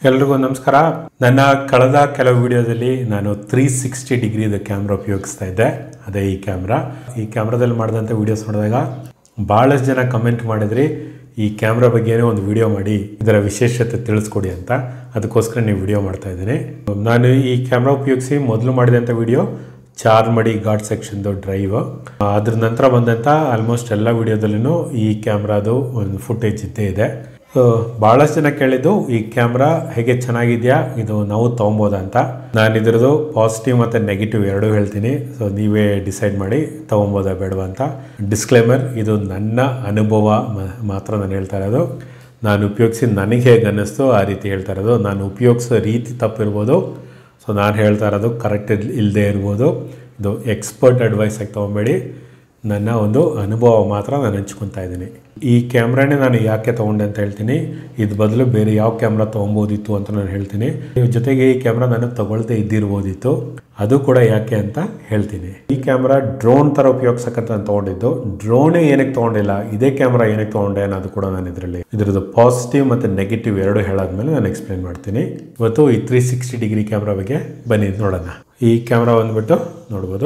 ಎಲ್ರಿಗೂ ನಮಸ್ಕಾರ ನನ್ನ ಕಳೆದ ಕೆಲವು ವಿಡಿಯೋದಲ್ಲಿ ನಾನು ತ್ರೀ ಸಿಕ್ಸ್ಟಿ ಡಿಗ್ರಿದ ಕ್ಯಾಮ್ರಾ ಉಪಯೋಗಿಸ್ತಾ ಇದ್ದೆ ಅದೇ ಈ ಕ್ಯಾಮ್ರಾ ಈ ಕ್ಯಾಮ್ರಾದಲ್ಲಿ ಮಾಡಿದಂಥ ವಿಡಿಯೋಸ್ ನೋಡಿದಾಗ ಭಾಳಷ್ಟು ಜನ ಕಮೆಂಟ್ ಮಾಡಿದ್ರಿ ಈ ಕ್ಯಾಮ್ರಾ ಬಗ್ಗೆನೇ ಒಂದು ವಿಡಿಯೋ ಮಾಡಿ ಇದರ ವಿಶೇಷತೆ ತಿಳಿಸ್ಕೊಡಿ ಅಂತ ಅದಕ್ಕೋಸ್ಕರ ನೀವು ವಿಡಿಯೋ ಮಾಡ್ತಾ ಇದ್ದೀನಿ ನಾನು ಈ ಕ್ಯಾಮ್ರಾ ಉಪಯೋಗಿಸಿ ಮೊದಲು ಮಾಡಿದಂಥ ವಿಡಿಯೋ ಚಾರ್ಮಡಿ ಘಾಟ್ ಸೆಕ್ಷನ್ದು ಡ್ರೈವ್ ಅದ್ರ ನಂತರ ಬಂದಂಥ ಆಲ್ಮೋಸ್ಟ್ ಎಲ್ಲ ವಿಡಿಯೋದಲ್ಲೂ ಈ ಕ್ಯಾಮ್ರಾದು ಒಂದು ಫುಟೇಜ್ ಇದ್ದೇ ಇದೆ ಸೊ ಭಾಳಷ್ಟು ಜನ ಕೇಳಿದ್ದು ಈ ಕ್ಯಾಮ್ರಾ ಹೇಗೆ ಚೆನ್ನಾಗಿದೆಯಾ ಇದು ನಾವು ತೊಗೊಬೋದಾ ಅಂತ ನಾನು ಇದ್ರದ್ದು ಪಾಸಿಟಿವ್ ಮತ್ತು ನೆಗೆಟಿವ್ ಎರಡೂ ಹೇಳ್ತೀನಿ ಸೊ ನೀವೇ ಡಿಸೈಡ್ ಮಾಡಿ ತೊಗೊಬೋದಾ ಬೇಡವಾ ಅಂತ ಡಿಸ್ಕ್ಲೇಮರ್ ಇದು ನನ್ನ ಅನುಭವ ಮ- ಮಾತ್ರ ನಾನು ಹೇಳ್ತಾ ಇರೋದು ನಾನು ಉಪಯೋಗಿಸಿ ನನಗೆ ಹೇಗೆ ಅನ್ನಿಸ್ತು ಆ ರೀತಿ ಹೇಳ್ತಾ ಇರೋದು ನಾನು ಉಪಯೋಗಿಸೋ ರೀತಿ ತಪ್ಪಿರ್ಬೋದು ಸೊ ನಾನು ಹೇಳ್ತಾ ಇರೋದು ಕರೆಕ್ಟ್ ಇಲ್ಲದೆ ಇರ್ಬೋದು ಇದು ಎಕ್ಸ್ಪರ್ಟ್ ಅಡ್ವೈಸ್ ಆಗಿ ತೊಗೊಬೇಡಿ ನನ್ನ ಒಂದು ಅನುಭವ ಮಾತ್ರ ನಾನು ಹಂಚ್ಕೊತಾ ಇದ್ದೀನಿ ಈ ಕ್ಯಾಮ್ರಾನೇ ನಾನು ಯಾಕೆ ತೊಗೊಂಡೆ ಅಂತ ಹೇಳ್ತೀನಿ ಇದು ಬದಲು ಬೇರೆ ಯಾವ ಕ್ಯಾಮ್ರಾ ತೊಗೊಬೋದಿತ್ತು ಅಂತ ನಾನು ಹೇಳ್ತೀನಿ ಇದ್ರ ಜೊತೆಗೆ ಈ ಕ್ಯಾಮ್ರಾ ನಾನು ತಗೊಳ್ದೇ ಇದ್ದಿರ್ಬೋದಿತ್ತು ಅದು ಕೂಡ ಯಾಕೆ ಅಂತ ಹೇಳ್ತೀನಿ ಈ ಕ್ಯಾಮ್ರಾ ಡ್ರೋನ್ ಥರ ಉಪಯೋಗಿಸಕ್ಕಂತ ನಾನು ತೊಗೊಂಡಿದ್ದು ಡ್ರೋನೇ ಏನಕ್ಕೆ ತೊಗೊಂಡಿಲ್ಲ ಇದೇ ಕ್ಯಾಮ್ರಾ ಏನಕ್ಕೆ ತೊಗೊಂಡೆ ಅನ್ನೋದು ಕೂಡ ನಾನು ಇದರಲ್ಲಿ ಇದ್ರದ್ದು ಪಾಸಿಟಿವ್ ಮತ್ತು ನೆಗೆಟಿವ್ ಎರಡು ಹೇಳಾದ್ಮೇಲೆ ನಾನು ಎಕ್ಸ್ಪ್ಲೇನ್ ಮಾಡ್ತೀನಿ ಇವತ್ತು ಈ ತ್ರೀ ಸಿಕ್ಸ್ಟಿ ಡಿಗ್ರಿ ಕ್ಯಾಮ್ರಾ ಬಗ್ಗೆ ಬನ್ನಿ ನೋಡೋಣ ಈ ಕ್ಯಾಮ್ರಾ ಬಂದ್ಬಿಟ್ಟು ನೋಡ್ಬೋದು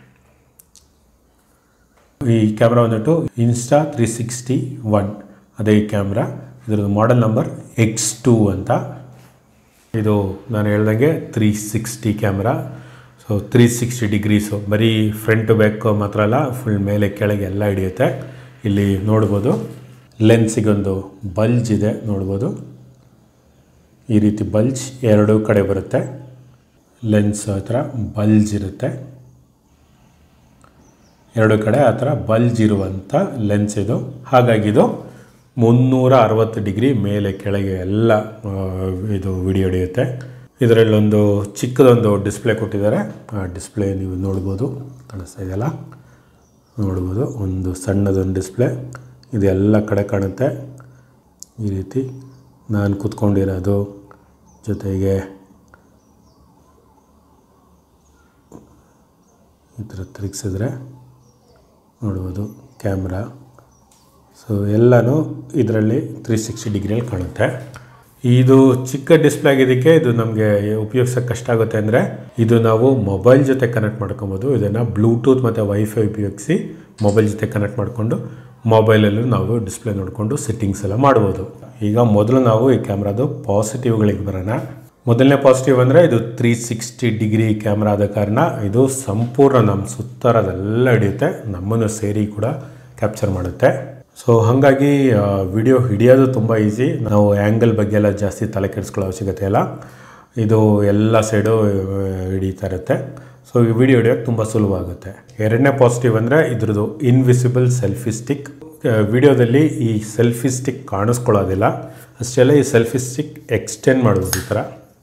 ಈ ಕ್ಯಾಮ್ರಾ ಬಂದ್ಬಿಟ್ಟು ಇನ್ಸ್ಟಾ ತ್ರೀ ಸಿಕ್ಸ್ಟಿ ಒನ್ ಅದೇ ಈ ಕ್ಯಾಮ್ರಾ ಇದ್ರದ್ದು ಮಾಡೆಲ್ ನಂಬರ್ ಎಕ್ಸ್ ಟೂ ಅಂತ ಇದು ನಾನು ಹೇಳ್ದಂಗೆ three sixty camera so three sixty degrees ಬರೀ ಫ್ರಂಟ್ ಬ್ಯಾಕ್ ಮಾತ್ರ ಅಲ್ಲ ಫುಲ್ ಮೇಲೆ ಕೆಳಗೆ ಎಲ್ಲ ಹಿಡಿಯುತ್ತೆ ಇಲ್ಲಿ ನೋಡ್ಬೋದು ಲೆನ್ಸಿಗೊಂದು ಬಲ್ಜ್ ಇದೆ ನೋಡ್ಬೋದು ಈ ರೀತಿ ಬಲ್ಜ್ ಎರಡೂ ಕಡೆ ಬರುತ್ತೆ ಲೆನ್ಸ್ ಹತ್ರ ಬಲ್ಜ್ ಇರುತ್ತೆ ಎರಡು ಕಡೆ ಆ ಥರ ಬಲ್ಜ್ ಇರುವಂಥ ಲೆನ್ಸ್ ಇದು ಹಾಗಾಗಿ ಇದು ಮುನ್ನೂರ ಅರವತ್ತು ಡಿಗ್ರಿ ಮೇಲೆ ಕೆಳಗೆ ಎಲ್ಲ ಆ, ಇದು ವಿಡಿಯೋ ಹಿಡಿಯುತ್ತೆ ಇದರಲ್ಲೊಂದು ಚಿಕ್ಕದೊಂದು ಡಿಸ್ಪ್ಲೇ ಕೊಟ್ಟಿದ್ದಾರೆ ಆ ಡಿಸ್ಪ್ಲೇ ನೀವು ನೋಡ್ಬೋದು ಕಾಣಿಸ್ತಾ ಇದೆಯಲ್ಲ ನೋಡ್ಬೋದು ಒಂದು ಸಣ್ಣದೊಂದು ಡಿಸ್ಪ್ಲೇ ಇದು ಎಲ್ಲ ಕಡೆ ಕಾಣುತ್ತೆ ಈ ರೀತಿ ನಾನು ಕೂತ್ಕೊಂಡಿರೋದು ಜೊತೆಗೆ ಈ ಥರ ತಿರುಗಿಸಿದ್ರೆ ನೋಡ್ಬೋದು ಕ್ಯಾಮ್ರಾ ಸೊ ಎಲ್ಲನೂ ಇದರಲ್ಲಿ ತ್ರೀ ಸಿಕ್ಸ್ಟಿ ಡಿಗ್ರಿಯಲ್ಲಿ ಕಾಣುತ್ತೆ ಇದು ಚಿಕ್ಕ ಡಿಸ್ಪ್ಲೇ ಆಗಿದ್ದಕ್ಕೆ ಇದು ನಮಗೆ ಉಪಯೋಗಿಸೋಕೆ ಕಷ್ಟ ಆಗುತ್ತೆ ಅಂದರೆ ಇದು ನಾವು ಮೊಬೈಲ್ ಜೊತೆ ಕನೆಕ್ಟ್ ಮಾಡ್ಕೊಬೋದು ಇದನ್ನು ಬ್ಲೂಟೂತ್ ಮತ್ತು ವೈಫೈ ಉಪಯೋಗಿಸಿ ಮೊಬೈಲ್ ಜೊತೆ ಕನೆಕ್ಟ್ ಮಾಡಿಕೊಂಡು ಮೊಬೈಲಲ್ಲೂ ನಾವು ಡಿಸ್ಪ್ಲೇ ನೋಡಿಕೊಂಡು ಸೆಟ್ಟಿಂಗ್ಸ್ ಎಲ್ಲ ಮಾಡ್ಬೋದು ಈಗ ಮೊದಲು ನಾವು ಈ ಕ್ಯಾಮ್ರಾದು ಪಾಸಿಟಿವ್ಗಳಿಗೆ ಬರೋಣ ಮೊದಲನೇ ಪಾಸಿಟಿವ್ ಅಂದರೆ ಇದು ತ್ರೀ ಸಿಕ್ಸ್ಟಿ ಡಿಗ್ರಿ ಕ್ಯಾಮ್ರಾ ಆದ ಕಾರಣ ಇದು ಸಂಪೂರ್ಣ ನಮ್ಮ ಸುತ್ತರದೆಲ್ಲ ಹಿಡಿಯುತ್ತೆ ನಮ್ಮನ್ನು ಸೇರಿ ಕೂಡ ಕ್ಯಾಪ್ಚರ್ ಮಾಡುತ್ತೆ ಸೊ ಹಾಗಾಗಿ ವಿಡಿಯೋ ಹಿಡಿಯೋದು ತುಂಬ ಈಸಿ ನಾವು ಆ್ಯಂಗಲ್ ಬಗ್ಗೆ ಎಲ್ಲ ಜಾಸ್ತಿ ತಲೆ ಕೆಡಿಸ್ಕೊಳ್ಳೋ ಅವಶ್ಯಕತೆ ಇಲ್ಲ ಇದು ಎಲ್ಲ ಸೈಡು ಹಿಡಿತಾ ಇರುತ್ತೆ ಸೊ ಈ ವಿಡಿಯೋ ಹಿಡಿಯೋಕ್ಕೆ ತುಂಬ ಸುಲಭ ಆಗುತ್ತೆ ಎರಡನೇ ಪಾಸಿಟಿವ್ ಅಂದರೆ ಇದ್ರದ್ದು ಇನ್ವಿಸಿಬಲ್ ಸೆಲ್ಫಿ ಸ್ಟಿಕ್ ವಿಡಿಯೋದಲ್ಲಿ ಈ ಸೆಲ್ಫಿ ಸ್ಟಿಕ್ ಕಾಣಿಸ್ಕೊಳ್ಳೋದಿಲ್ಲ ಅಷ್ಟೇ ಅಲ್ಲ ಈ ಸೆಲ್ಫಿ ಸ್ಟಿಕ್ ಎಕ್ಸ್ಟೆಂಡ್ ಮಾಡ್ಬೋದು ಈ ಥರ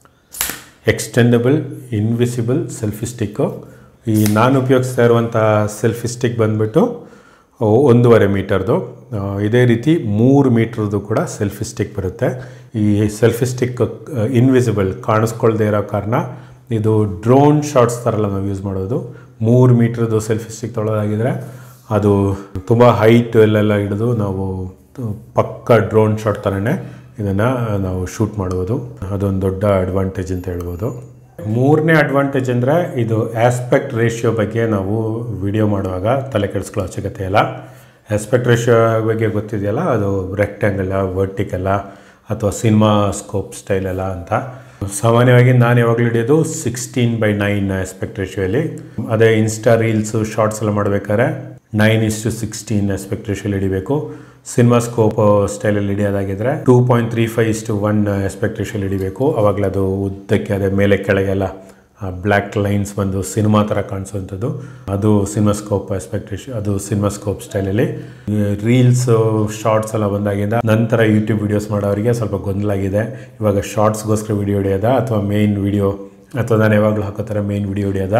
ಎಕ್ಸ್ಟೆಂಡಬಲ್ ಇನ್ವಿಸಿಬಲ್ ಸೆಲ್ಫಿ ಸ್ಟಿಕ್ಕು ಈ ನಾನು ಉಪಯೋಗಿಸ್ತಾ ಇರುವಂಥ ಸೆಲ್ಫಿ ಸ್ಟಿಕ್ ಬಂದ್ಬಿಟ್ಟು ಒಂದೂವರೆ ಮೀಟರ್ದು ಆ, ಇದೇ ರೀತಿ ಮೂರು ಮೀಟ್ರದ್ದು ಕೂಡ ಸೆಲ್ಫಿ ಸ್ಟಿಕ್ ಬರುತ್ತೆ ಈ ಸೆಲ್ಫಿ ಸ್ಟಿಕ್ ಇನ್ವಿಸಿಬಲ್ ಕಾಣಿಸ್ಕೊಳ್ದೇ ಇರೋ ಕಾರಣ ಇದು ಡ್ರೋನ್ ಶಾಟ್ಸ್ ಥರಲ್ಲ ನಾವು ಯೂಸ್ ಮಾಡೋದು ಮೂರು ಮೀಟ್ರದ್ದು ಸೆಲ್ಫಿ ಸ್ಟಿಕ್ ತೊಗೊಳೋದಾಗಿದ್ರೆ ಅದು ತುಂಬ ಹೈಟ್ ಅಲ್ಲೆಲ್ಲ ಹಿಡಿದು ನಾವು ಪಕ್ಕ ಡ್ರೋನ್ ಶಾಟ್ ಥರನೇ ಇದನ್ನು ನಾವು ಶೂಟ್ ಮಾಡ್ಬೋದು ಅದೊಂದು ದೊಡ್ಡ ಅಡ್ವಾಂಟೇಜ್ ಅಂತ ಹೇಳ್ಬೋದು ಮೂರನೇ ಅಡ್ವಾಂಟೇಜ್ ಅಂದರೆ ಇದು ಆಸ್ಪೆಕ್ಟ್ ರೇಷಿಯೋ ಬಗ್ಗೆ ನಾವು ವಿಡಿಯೋ ಮಾಡುವಾಗ ತಲೆ ಕೆಡಿಸ್ಕೊಳ್ಳೋ ಅವಶ್ಯಕತೆ ಇಲ್ಲ ಆಸ್ಪೆಕ್ಟ್ ರೇಷಿಯೋ ಬಗ್ಗೆ ಗೊತ್ತಿದೆಯಲ್ಲ ಅದು ರೆಕ್ಟ್ಯಾಂಗಲ್ಲ ವರ್ಟಿಕಲ್ಲ ಅಥವಾ ಸಿನಿಮಾ ಸ್ಕೋಪ್ ಸ್ಟೈಲಲ್ಲ ಅಂತ ಸಾಮಾನ್ಯವಾಗಿ ನಾನು ಯಾವಾಗಲೂ ಹಿಡಿಯೋದು ಸಿಕ್ಸ್ಟೀನ್ ಬೈ ನೈನ್ ಆಸ್ಪೆಕ್ಟ್ ರೇಷಿಯೋಲಿ ಅದೇ ಇನ್ಸ್ಟಾ ರೀಲ್ಸು ಶಾರ್ಟ್ಸ್ ಎಲ್ಲ ಮಾಡಬೇಕಾದ್ರೆ ನೈನ್ ಇಸ್ಟು ಸಿಕ್ಸ್ಟೀನ್ ಆಸ್ಪೆಕ್ಟ್ ರೇಷಿಯೋಲಿ ಹಿಡಿಬೇಕು ಸಿನಿಮಾ ಸ್ಕೋಪ್ ಸ್ಟೈಲಲ್ಲಿ ಹಿಡಿಯೋದಾಗಿದ್ರೆ two point three five is to one aspect ರೇಷಿಯೋಲಿ ಹಿಡಿಬೇಕು ಅವಾಗಲೇ ಅದು ಉದ್ದಕ್ಕೆ ಅದೇ ಮೇಲೆ ಕೆಳಗೆಲ್ಲ ಬ್ಲ್ಯಾಕ್ ಲೈನ್ಸ್ ಬಂದು ಸಿನಿಮಾ ಥರ ಕಾಣಿಸುವಂಥದ್ದು ಅದು ಸಿನಿಮಾಸ್ಕೋಪ್ ಆಸ್ಪೆಕ್ಟ್ ರೇಷಿಯೋ ಅದು ಸಿನಿಮಾಸ್ಕೋಪ್ ಸ್ಟೈಲಲ್ಲಿ ರೀಲ್ಸ್ ಶಾರ್ಟ್ಸ್ ಎಲ್ಲ ಬಂದಾಗಿಂದ ನಂತರ ಯೂಟ್ಯೂಬ್ ವಿಡಿಯೋಸ್ ಮಾಡೋರಿಗೆ ಸ್ವಲ್ಪ ಗೊಂದಲ ಆಗಿದೆ ಇವಾಗ ಶಾರ್ಟ್ಸ್ಗೋಸ್ಕರ ವಿಡಿಯೋ ಹಿಡಿಯೋದ ಅಥವಾ ಮೇನ್ ವಿಡಿಯೋ ಅಥವಾ ನಾನು ಯಾವಾಗಲೂ ಹಾಕೋ ಥರ ಮೇನ್ ವಿಡಿಯೋ ಹಿಡಿಯೋದ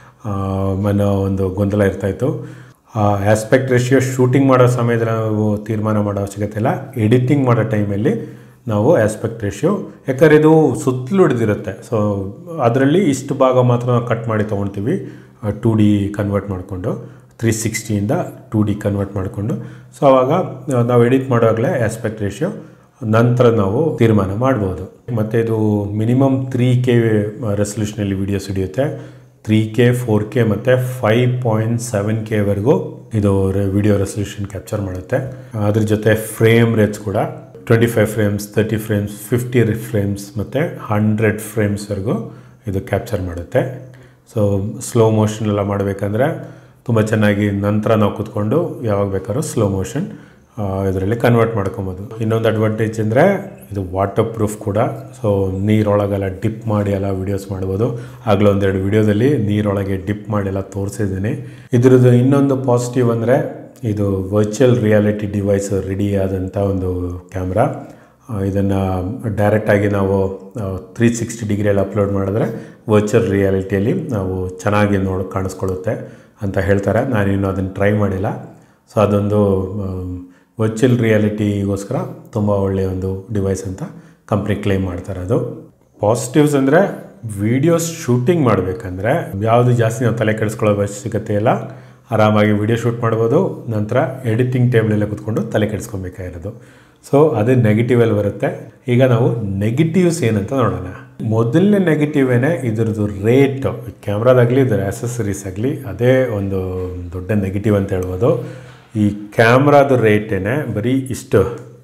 ಅನ್ನೋ ಒಂದು ಗೊಂದಲ ಇರ್ತಾಯಿತ್ತು ಆಸ್ಪೆಕ್ಟ್ ರೇಷಿಯೋ ಶೂಟಿಂಗ್ ಮಾಡೋ ಸಮಯದಲ್ಲಿ ನಾವು ತೀರ್ಮಾನ ಮಾಡೋ ಅವಶ್ಯಕತೆ ಇಲ್ಲ ಎಡಿಟಿಂಗ್ ಮಾಡೋ ಟೈಮಲ್ಲಿ ನಾವು ಆಸ್ಪೆಕ್ಟ್ ರೇಷಿಯೋ ಯಾಕಂದ್ರೆ ಇದು ಸುತ್ತಲೂ ಹಿಡಿದಿರುತ್ತೆ ಸೊ ಅದರಲ್ಲಿ ಇಷ್ಟು ಭಾಗ ಮಾತ್ರ ನಾವು ಕಟ್ ಮಾಡಿ ತೊಗೊಳ್ತೀವಿ ಟು ಡಿ ಕನ್ವರ್ಟ್ ಮಾಡಿಕೊಂಡು ತ್ರೀ ಸಿಕ್ಸ್ಟಿಯಿಂದ ಟು ಡಿ ಕನ್ವರ್ಟ್ ಮಾಡಿಕೊಂಡು ಸೊ ಆವಾಗ ನಾವು ಎಡಿಟ್ ಮಾಡುವಾಗಲೇ ಆಸ್ಪೆಕ್ಟ್ ರೇಷಿಯೋ ನಂತರ ನಾವು ತೀರ್ಮಾನ ಮಾಡ್ಬೋದು ಮತ್ತು ಇದು ಮಿನಿಮಮ್ ತ್ರೀ ಕೆ ರೆಸಲ್ಯೂಷನಲ್ಲಿ ವೀಡಿಯೋಸ್ ಹಿಡಿಯುತ್ತೆ ತ್ರೀ ಕೆ ಫೋರ್ ಕೆ ಮತ್ತು ಫೈವ್ ಪಾಯಿಂಟ್ ಸೆವೆನ್ ಕೆವರೆಗೂ ಇದು ವಿಡಿಯೋ ರೆಸಲ್ಯೂಷನ್ ಕ್ಯಾಪ್ಚರ್ ಮಾಡುತ್ತೆ ಅದ್ರ ಜೊತೆ ಫ್ರೇಮ್ ರೇಟ್ಸ್ ಕೂಡ twenty five frames thirty frames fifty frames ಮತ್ತು ಹಂಡ್ರೆಡ್ ಫ್ರೇಮ್ಸ್ವರೆಗೂ ಇದು ಕ್ಯಾಪ್ಚರ್ ಮಾಡುತ್ತೆ ಸೊ ಸ್ಲೋ ಮೋಷನ್ ಎಲ್ಲ ಮಾಡಬೇಕಂದ್ರೆ ತುಂಬ ಚೆನ್ನಾಗಿ ನಂತರ ನಾವು ಕೂತ್ಕೊಂಡು ಯಾವಾಗ ಬೇಕಾದ್ರೂ ಸ್ಲೋ ಮೋಷನ್ ಇದರಲ್ಲಿ ಕನ್ವರ್ಟ್ ಮಾಡ್ಕೊಬೋದು ಇನ್ನೊಂದು ಅಡ್ವಾಂಟೇಜ್ ಅಂದರೆ ಇದು ವಾಟರ್ ಪ್ರೂಫ್ ಕೂಡ ಸೊ ನೀರೊಳಗೆಲ್ಲ ಡಿಪ್ ಮಾಡಿ ಎಲ್ಲ ವೀಡಿಯೋಸ್ ಮಾಡ್ಬೋದು ಆಗಲೇ ಒಂದೆರಡು ವೀಡಿಯೋದಲ್ಲಿ ನೀರೊಳಗೆ ಡಿಪ್ ಮಾಡಿ ಎಲ್ಲ ತೋರಿಸಿದ್ದೀನಿ ಇದ್ರದ್ದು ಇನ್ನೊಂದು ಪಾಸಿಟಿವ್ ಅಂದರೆ ಇದು ವರ್ಚುವಲ್ ರಿಯಾಲಿಟಿ ಡಿವೈಸ್ ರೆಡಿ ಆದಂಥ ಒಂದು ಕ್ಯಾಮ್ರಾ ಇದನ್ನು ಡೈರೆಕ್ಟಾಗಿ ನಾವು ತ್ರೀ ಸಿಕ್ಸ್ಟಿ ಡಿಗ್ರಿಯಲ್ಲಿ ಅಪ್ಲೋಡ್ ಮಾಡಿದ್ರೆ ವರ್ಚುವಲ್ ರಿಯಾಲಿಟಿಯಲ್ಲಿ ನಾವು ಚೆನ್ನಾಗಿ ನೋಡಿ ಕಾಣಿಸ್ಕೊಳ್ಳುತ್ತೆ ಅಂತ ಹೇಳ್ತಾರೆ ನಾನಿನ್ನು ಅದನ್ನು ಟ್ರೈ ಮಾಡಿಲ್ಲ ಸೊ ಅದೊಂದು ವರ್ಚುವಲ್ ರಿಯಾಲಿಟಿಗೋಸ್ಕರ ತುಂಬ ಒಳ್ಳೆಯ ಒಂದು ಡಿವೈಸ್ ಅಂತ ಕಂಪ್ನಿ ಕ್ಲೇಮ್ ಮಾಡ್ತಾರೆ ಅದು ಪಾಸಿಟಿವ್ಸ್ ಅಂದರೆ ವೀಡಿಯೋಸ್ ಶೂಟಿಂಗ್ ಮಾಡಬೇಕಂದ್ರೆ ಯಾವುದು ಜಾಸ್ತಿ ನಾವು ತಲೆ ಕೆಡಿಸ್ಕೊಳ್ಳೋ ಅವಶ್ಯಕತೆ ಇಲ್ಲ ಆರಾಮಾಗಿ ವಿಡಿಯೋ ಶೂಟ್ ಮಾಡ್ಬೋದು ನಂತರ ಎಡಿಟಿಂಗ್ ಟೇಬಲಲ್ಲೇ ಕೂತ್ಕೊಂಡು ತಲೆ ಕೆಡಿಸ್ಕೊಬೇಕಾಗಿರೋದು ಸೊ ಅದೇ ನೆಗೆಟಿವಲ್ಲಿ ಬರುತ್ತೆ ಈಗ ನಾವು ನೆಗೆಟಿವ್ಸ್ ಏನಂತ ನೋಡೋಣ ಮೊದಲನೇ ನೆಗೆಟಿವ್ ಏನೇ ಇದ್ರದ್ದು ರೇಟ್ ಕ್ಯಾಮ್ರಾದಾಗಲಿ ಇದರ ಆ್ಯಸಸರೀಸ್ ಆಗಲಿ ಅದೇ ಒಂದು ದೊಡ್ಡ ನೆಗೆಟಿವ್ ಅಂತ ಹೇಳ್ಬೋದು ಈ ಕ್ಯಾಮ್ರಾದ ರೇಟೇನೆ ಬರೀ ಇಷ್ಟು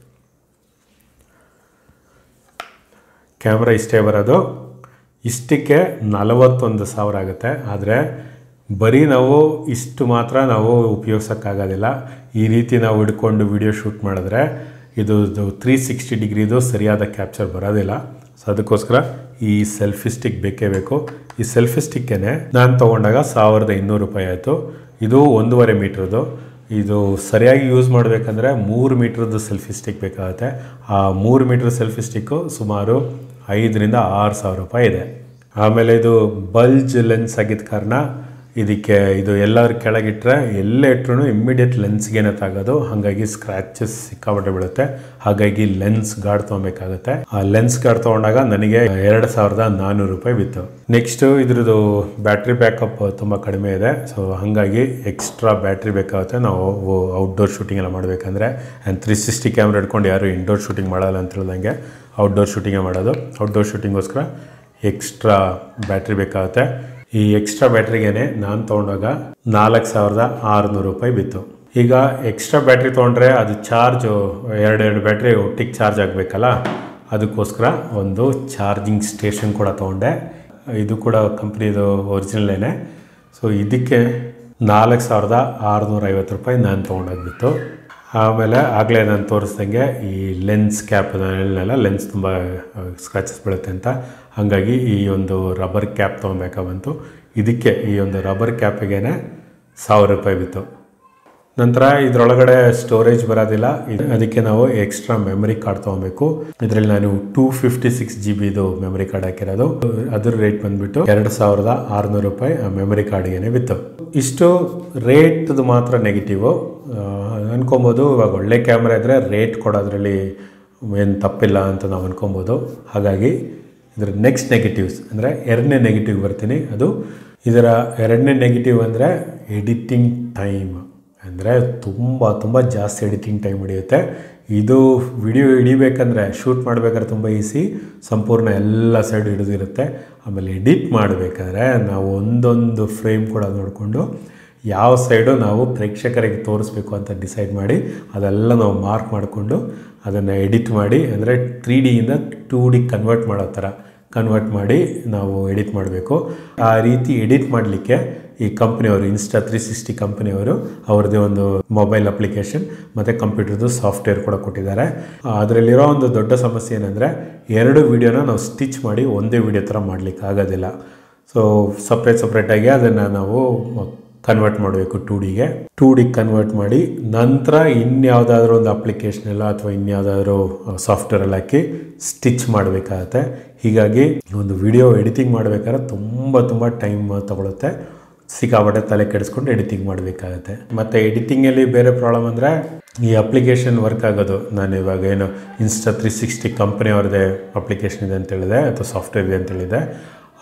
ಕ್ಯಾಮ್ರಾ ಇಷ್ಟೇ ಬರೋದು ಇಷ್ಟಕ್ಕೆ ನಲವತ್ತೊಂದು ಸಾವಿರ ಆಗುತ್ತೆ ಆದರೆ ಬರೀ ನಾವು ಇಷ್ಟು ಮಾತ್ರ ನಾವು ಉಪಯೋಗಿಸೋಕ್ಕಾಗೋದಿಲ್ಲ ಈ ರೀತಿ ನಾವು ಹಿಡ್ಕೊಂಡು ವಿಡಿಯೋ ಶೂಟ್ ಮಾಡಿದ್ರೆ ಇದು ತ್ರೀ ಸಿಕ್ಸ್ಟಿ ಡಿಗ್ರಿದು ಸರಿಯಾದ ಕ್ಯಾಪ್ಚರ್ ಬರೋದಿಲ್ಲ ಸೊ ಅದಕ್ಕೋಸ್ಕರ ಈ ಸೆಲ್ಫಿ ಸ್ಟಿಕ್ ಬೇಕೇ ಬೇಕು ಈ ಸೆಲ್ಫಿ ಸ್ಟಿಕ್ಕೇನೆ ನಾನು ತೊಗೊಂಡಾಗ ಸಾವಿರದ ಇನ್ನೂರು ರೂಪಾಯಿ ಆಯಿತು ಇದು ಒಂದೂವರೆ ಮೀಟ್ರದ್ದು ಇದು ಸರಿಯಾಗಿ ಯೂಸ್ ಮಾಡಬೇಕಂದ್ರೆ ಮೂರು ಮೀಟ್ರದ್ದು ಸೆಲ್ಫಿ ಸ್ಟಿಕ್ ಬೇಕಾಗುತ್ತೆ ಆ ಮೂರು ಮೀಟ್ರ್ ಸೆಲ್ಫಿ ಸ್ಟಿಕ್ಕು ಸುಮಾರು ಐದರಿಂದ ಆರು ಸಾವಿರ ರೂಪಾಯಿ ಇದೆ ಆಮೇಲೆ ಇದು ಬಲ್ಜ್ ಲೆನ್ಸ್ ಆಗಿದ್ದ ಕಾರಣ ಇದಕ್ಕೆ ಇದು ಎಲ್ಲರ ಕೆಳಗಿಟ್ರೆ ಎಲ್ಲೇ ಇಟ್ರು ಇಮ್ಮಿಡಿಯೇಟ್ ಲೆನ್ಸ್ಗೇನೆ ತಾಗೋದು ಹಾಗಾಗಿ ಸ್ಕ್ರ್ಯಾಚಸ್ ಸಿಕ್ಕಾಪಟ್ಟೆ ಬೀಳುತ್ತೆ ಹಾಗಾಗಿ ಲೆನ್ಸ್ ಗಾರ್ಡ್ ತೊಗೊಬೇಕಾಗುತ್ತೆ ಆ ಲೆನ್ಸ್ ಗಾರ್ಡ್ ತೊಗೊಂಡಾಗ ನನಗೆ ಎರಡು ಸಾವಿರದ ನಾನ್ನೂರು ರೂಪಾಯಿ ಬಿತ್ತು ನೆಕ್ಸ್ಟ್ ಇದ್ರದ್ದು ಬ್ಯಾಟ್ರಿ ಬ್ಯಾಕಪ್ ತುಂಬ ಕಡಿಮೆ ಇದೆ ಸೊ ಹಾಗಾಗಿ ಎಕ್ಸ್ಟ್ರಾ ಬ್ಯಾಟ್ರಿ ಬೇಕಾಗುತ್ತೆ ನಾವು ಔಟ್ಡೋರ್ ಶೂಟಿಂಗ್ ಎಲ್ಲ ಮಾಡಬೇಕಂದ್ರೆ ಆ್ಯಂಡ್ ತ್ರೀ ಸಿಕ್ಸ್ಟಿ ಕ್ಯಾಮ್ರಾ ಇಟ್ಕೊಂಡು ಯಾರು ಇಂಡೋರ್ ಶೂಟಿಂಗ್ ಮಾಡಲ್ಲ ಅಂತ ಹೇಳ್ದಂಗೆ ಔಟ್ಡೋರ್ ಶೂಟಿಂಗೇ ಮಾಡೋದು ಔಟ್ಡೋರ್ ಶೂಟಿಂಗೋಸ್ಕರ ಎಕ್ಸ್ಟ್ರಾ ಬ್ಯಾಟ್ರಿ ಬೇಕಾಗುತ್ತೆ ಈ ಎಕ್ಸ್ಟ್ರಾ ಬ್ಯಾಟ್ರಿಗೇನೆ ನಾನು ತೊಗೊಂಡಾಗ ನಾಲ್ಕು ಸಾವಿರದ ಆರುನೂರು ರೂಪಾಯಿ ಬಿತ್ತು ಈಗ ಎಕ್ಸ್ಟ್ರಾ ಬ್ಯಾಟ್ರಿ ತೊಗೊಂಡ್ರೆ ಅದು ಚಾರ್ಜು ಎರಡೆರಡು ಬ್ಯಾಟ್ರಿ ಒಟ್ಟಿಗೆ ಚಾರ್ಜ್ ಆಗಬೇಕಲ್ಲ ಅದಕ್ಕೋಸ್ಕರ ಒಂದು ಚಾರ್ಜಿಂಗ್ ಸ್ಟೇಷನ್ ಕೂಡ ತೊಗೊಂಡೆ ಇದು ಕೂಡ ಕಂಪ್ನಿದು ಒರಿಜಿನಲ್ಲೇನೆ ಸೊ ಇದಕ್ಕೆ ನಾಲ್ಕು ಸಾವಿರದ ಆರುನೂರ ಐವತ್ತು ರೂಪಾಯಿ ನಾನು ತೊಗೊಂಡೋಗ್ಬಿತ್ತು ಆಮೇಲೆ ಆಗಲೇ ನಾನು ತೋರಿಸ್ದಂಗೆ ಈ ಲೆನ್ಸ್ ಕ್ಯಾಪ್ ಹೇಳಲ್ಲ ಲೆನ್ಸ್ ತುಂಬ ಸ್ಕ್ರಾಚಸ್ ಬೀಳುತ್ತೆ ಅಂತ ಹಾಗಾಗಿ ಈ ಒಂದು ರಬ್ಬರ್ ಕ್ಯಾಪ್ ತೊಗೊಬೇಕಾ ಬಂತು ಇದಕ್ಕೆ ಈ ಒಂದು ರಬ್ಬರ್ ಕ್ಯಾಪಿಗೇನೆ ಸಾವಿರ ರೂಪಾಯಿ ಬಿತ್ತು ನಂತರ ಇದರೊಳಗಡೆ ಸ್ಟೋರೇಜ್ ಬರೋದಿಲ್ಲ ಇದು- ಅದಕ್ಕೆ ನಾವು ಎಕ್ಸ್ಟ್ರಾ ಮೆಮರಿ ಕಾರ್ಡ್ ತೊಗೊಬೇಕು ಇದರಲ್ಲಿ ನಾನು ಟೂ ಫಿಫ್ಟಿ ಸಿಕ್ಸ್ ಜಿ ಬಿದು ಮೆಮರಿ ಕಾರ್ಡ್ ಹಾಕಿರೋದು ಅದ್ರ ರೇಟ್ ಬಂದ್ಬಿಟ್ಟು ಎರಡು ಸಾವಿರದ ಆರುನೂರು ರೂಪಾಯಿ ಆ ಮೆಮರಿ ಕಾರ್ಡ್ಗೇನೆ ಬಿತ್ತು ಇಷ್ಟು ರೇಟ್ದು ಮಾತ್ರ ನೆಗೆಟಿವು ಅನ್ಕೊಬೋದು ಇವಾಗ ಒಳ್ಳೆ ಕ್ಯಾಮ್ರಾ ಇದ್ದರೆ ರೇಟ್ ಕೊಡೋದ್ರಲ್ಲಿ ಏನು ತಪ್ಪಿಲ್ಲ ಅಂತ ನಾವು ಅನ್ಕೊಬೋದು ಹಾಗಾಗಿ ಇದರ ನೆಕ್ಸ್ಟ್ ನೆಗೆಟಿವ್ಸ್ ಅಂದರೆ ಎರಡನೇ ನೆಗೆಟಿವ್ ಬರ್ತೀನಿ ಅದು ಇದರ ಎರಡನೇ ನೆಗೆಟಿವ್ ಅಂದರೆ ಎಡಿಟಿಂಗ್ ಟೈಮ್ ಅಂದರೆ ತುಂಬ ತುಂಬ ಜಾಸ್ತಿ ಎಡಿಟಿಂಗ್ ಟೈಮ್ ಹಿಡಿಯುತ್ತೆ ಇದು ವಿಡಿಯೋ ಹಿಡಿಬೇಕಂದ್ರೆ ಶೂಟ್ ಮಾಡಬೇಕಾದ್ರೆ ತುಂಬ ಈಸಿ ಸಂಪೂರ್ಣ ಎಲ್ಲ ಸೈಡ್ ಹಿಡಿದಿರುತ್ತೆ ಆಮೇಲೆ ಎಡಿಟ್ ಮಾಡಬೇಕಾದ್ರೆ ನಾವು ಒಂದೊಂದು ಫ್ರೇಮ್ ಕೂಡ ನೋಡಿಕೊಂಡು ಯಾವ ಸೈಡು ನಾವು ಪ್ರೇಕ್ಷಕರಿಗೆ ತೋರಿಸ್ಬೇಕು ಅಂತ ಡಿಸೈಡ್ ಮಾಡಿ ಅದೆಲ್ಲ ನಾವು ಮಾರ್ಕ್ ಮಾಡಿಕೊಂಡು ಅದನ್ನು ಎಡಿಟ್ ಮಾಡಿ ಅಂದರೆ ತ್ರೀ ಡಿಯಿಂದ ಟೂ ಡಿ ಕನ್ವರ್ಟ್ ಮಾಡೋ ಥರ ಕನ್ವರ್ಟ್ ಮಾಡಿ ನಾವು ಎಡಿಟ್ ಮಾಡಬೇಕು ಆ ರೀತಿ ಎಡಿಟ್ ಮಾಡಲಿಕ್ಕೆ ಈ ಕಂಪ್ನಿಯವರು ಇನ್ಸ್ಟಾ ತ್ರೀ ಸಿಕ್ಸ್ಟಿ ಕಂಪ್ನಿಯವರು ಅವ್ರದ್ದೇ ಒಂದು ಮೊಬೈಲ್ ಅಪ್ಲಿಕೇಶನ್ ಮತ್ತು ಕಂಪ್ಯೂಟರ್ದು ಸಾಫ್ಟ್ವೇರ್ ಕೂಡ ಕೊಟ್ಟಿದ್ದಾರೆ ಅದರಲ್ಲಿರೋ ಒಂದು ದೊಡ್ಡ ಸಮಸ್ಯೆ ಏನಂದರೆ ಎರಡು ವಿಡಿಯೋನ ನಾವು ಸ್ಟಿಚ್ ಮಾಡಿ ಒಂದೇ ವಿಡಿಯೋ ಥರ ಮಾಡಲಿಕ್ಕೆ ಆಗೋದಿಲ್ಲ ಸೊ ಸಪ್ರೇಟ್ ಸಪ್ರೇಟಾಗಿ ಅದನ್ನು ನಾವು ಕನ್ವರ್ಟ್ ಮಾಡಬೇಕು ಟೂ ಡಿಗೆ ಟೂ ಡಿಗೆ ಕನ್ವರ್ಟ್ ಮಾಡಿ ನಂತರ ಇನ್ಯಾವುದಾದ್ರೂ ಒಂದು ಅಪ್ಲಿಕೇಶನ್ ಎಲ್ಲ ಅಥವಾ ಇನ್ಯಾವುದಾದ್ರೂ ಸಾಫ್ಟ್ವೇರಲ್ಲಿ ಹಾಕಿ ಸ್ಟಿಚ್ ಮಾಡಬೇಕಾಗತ್ತೆ ಹೀಗಾಗಿ ಒಂದು ವಿಡಿಯೋ ಎಡಿಟಿಂಗ್ ಮಾಡಬೇಕಾದ್ರೆ ತುಂಬ ತುಂಬ ಟೈಮ್ ತಗೊಳುತ್ತೆ ಸಿಕ್ಕಾಪಟ್ಟೆ ತಲೆ ಕೆಡಿಸ್ಕೊಂಡು ಎಡಿಟಿಂಗ್ ಮಾಡಬೇಕಾಗತ್ತೆ ಮತ್ತು ಎಡಿಟಿಂಗಲ್ಲಿ ಬೇರೆ ಪ್ರಾಬ್ಲಮ್ ಅಂದರೆ ಈ ಅಪ್ಲಿಕೇಶನ್ ವರ್ಕ್ ಆಗೋದು ನಾನು ಇವಾಗ ಏನು ಇನ್ಸ್ಟಾ ತ್ರೀ ಸಿಕ್ಸ್ಟಿ ಕಂಪ್ನಿಯವ್ರದ್ದೇ ಅಪ್ಲಿಕೇಶನ್ ಇದೆ ಅಂತ ಹೇಳಿದೆ ಅಥವಾ ಸಾಫ್ಟ್ವೇರ್ ಇದೆ ಅಂತ ಹೇಳಿದೆ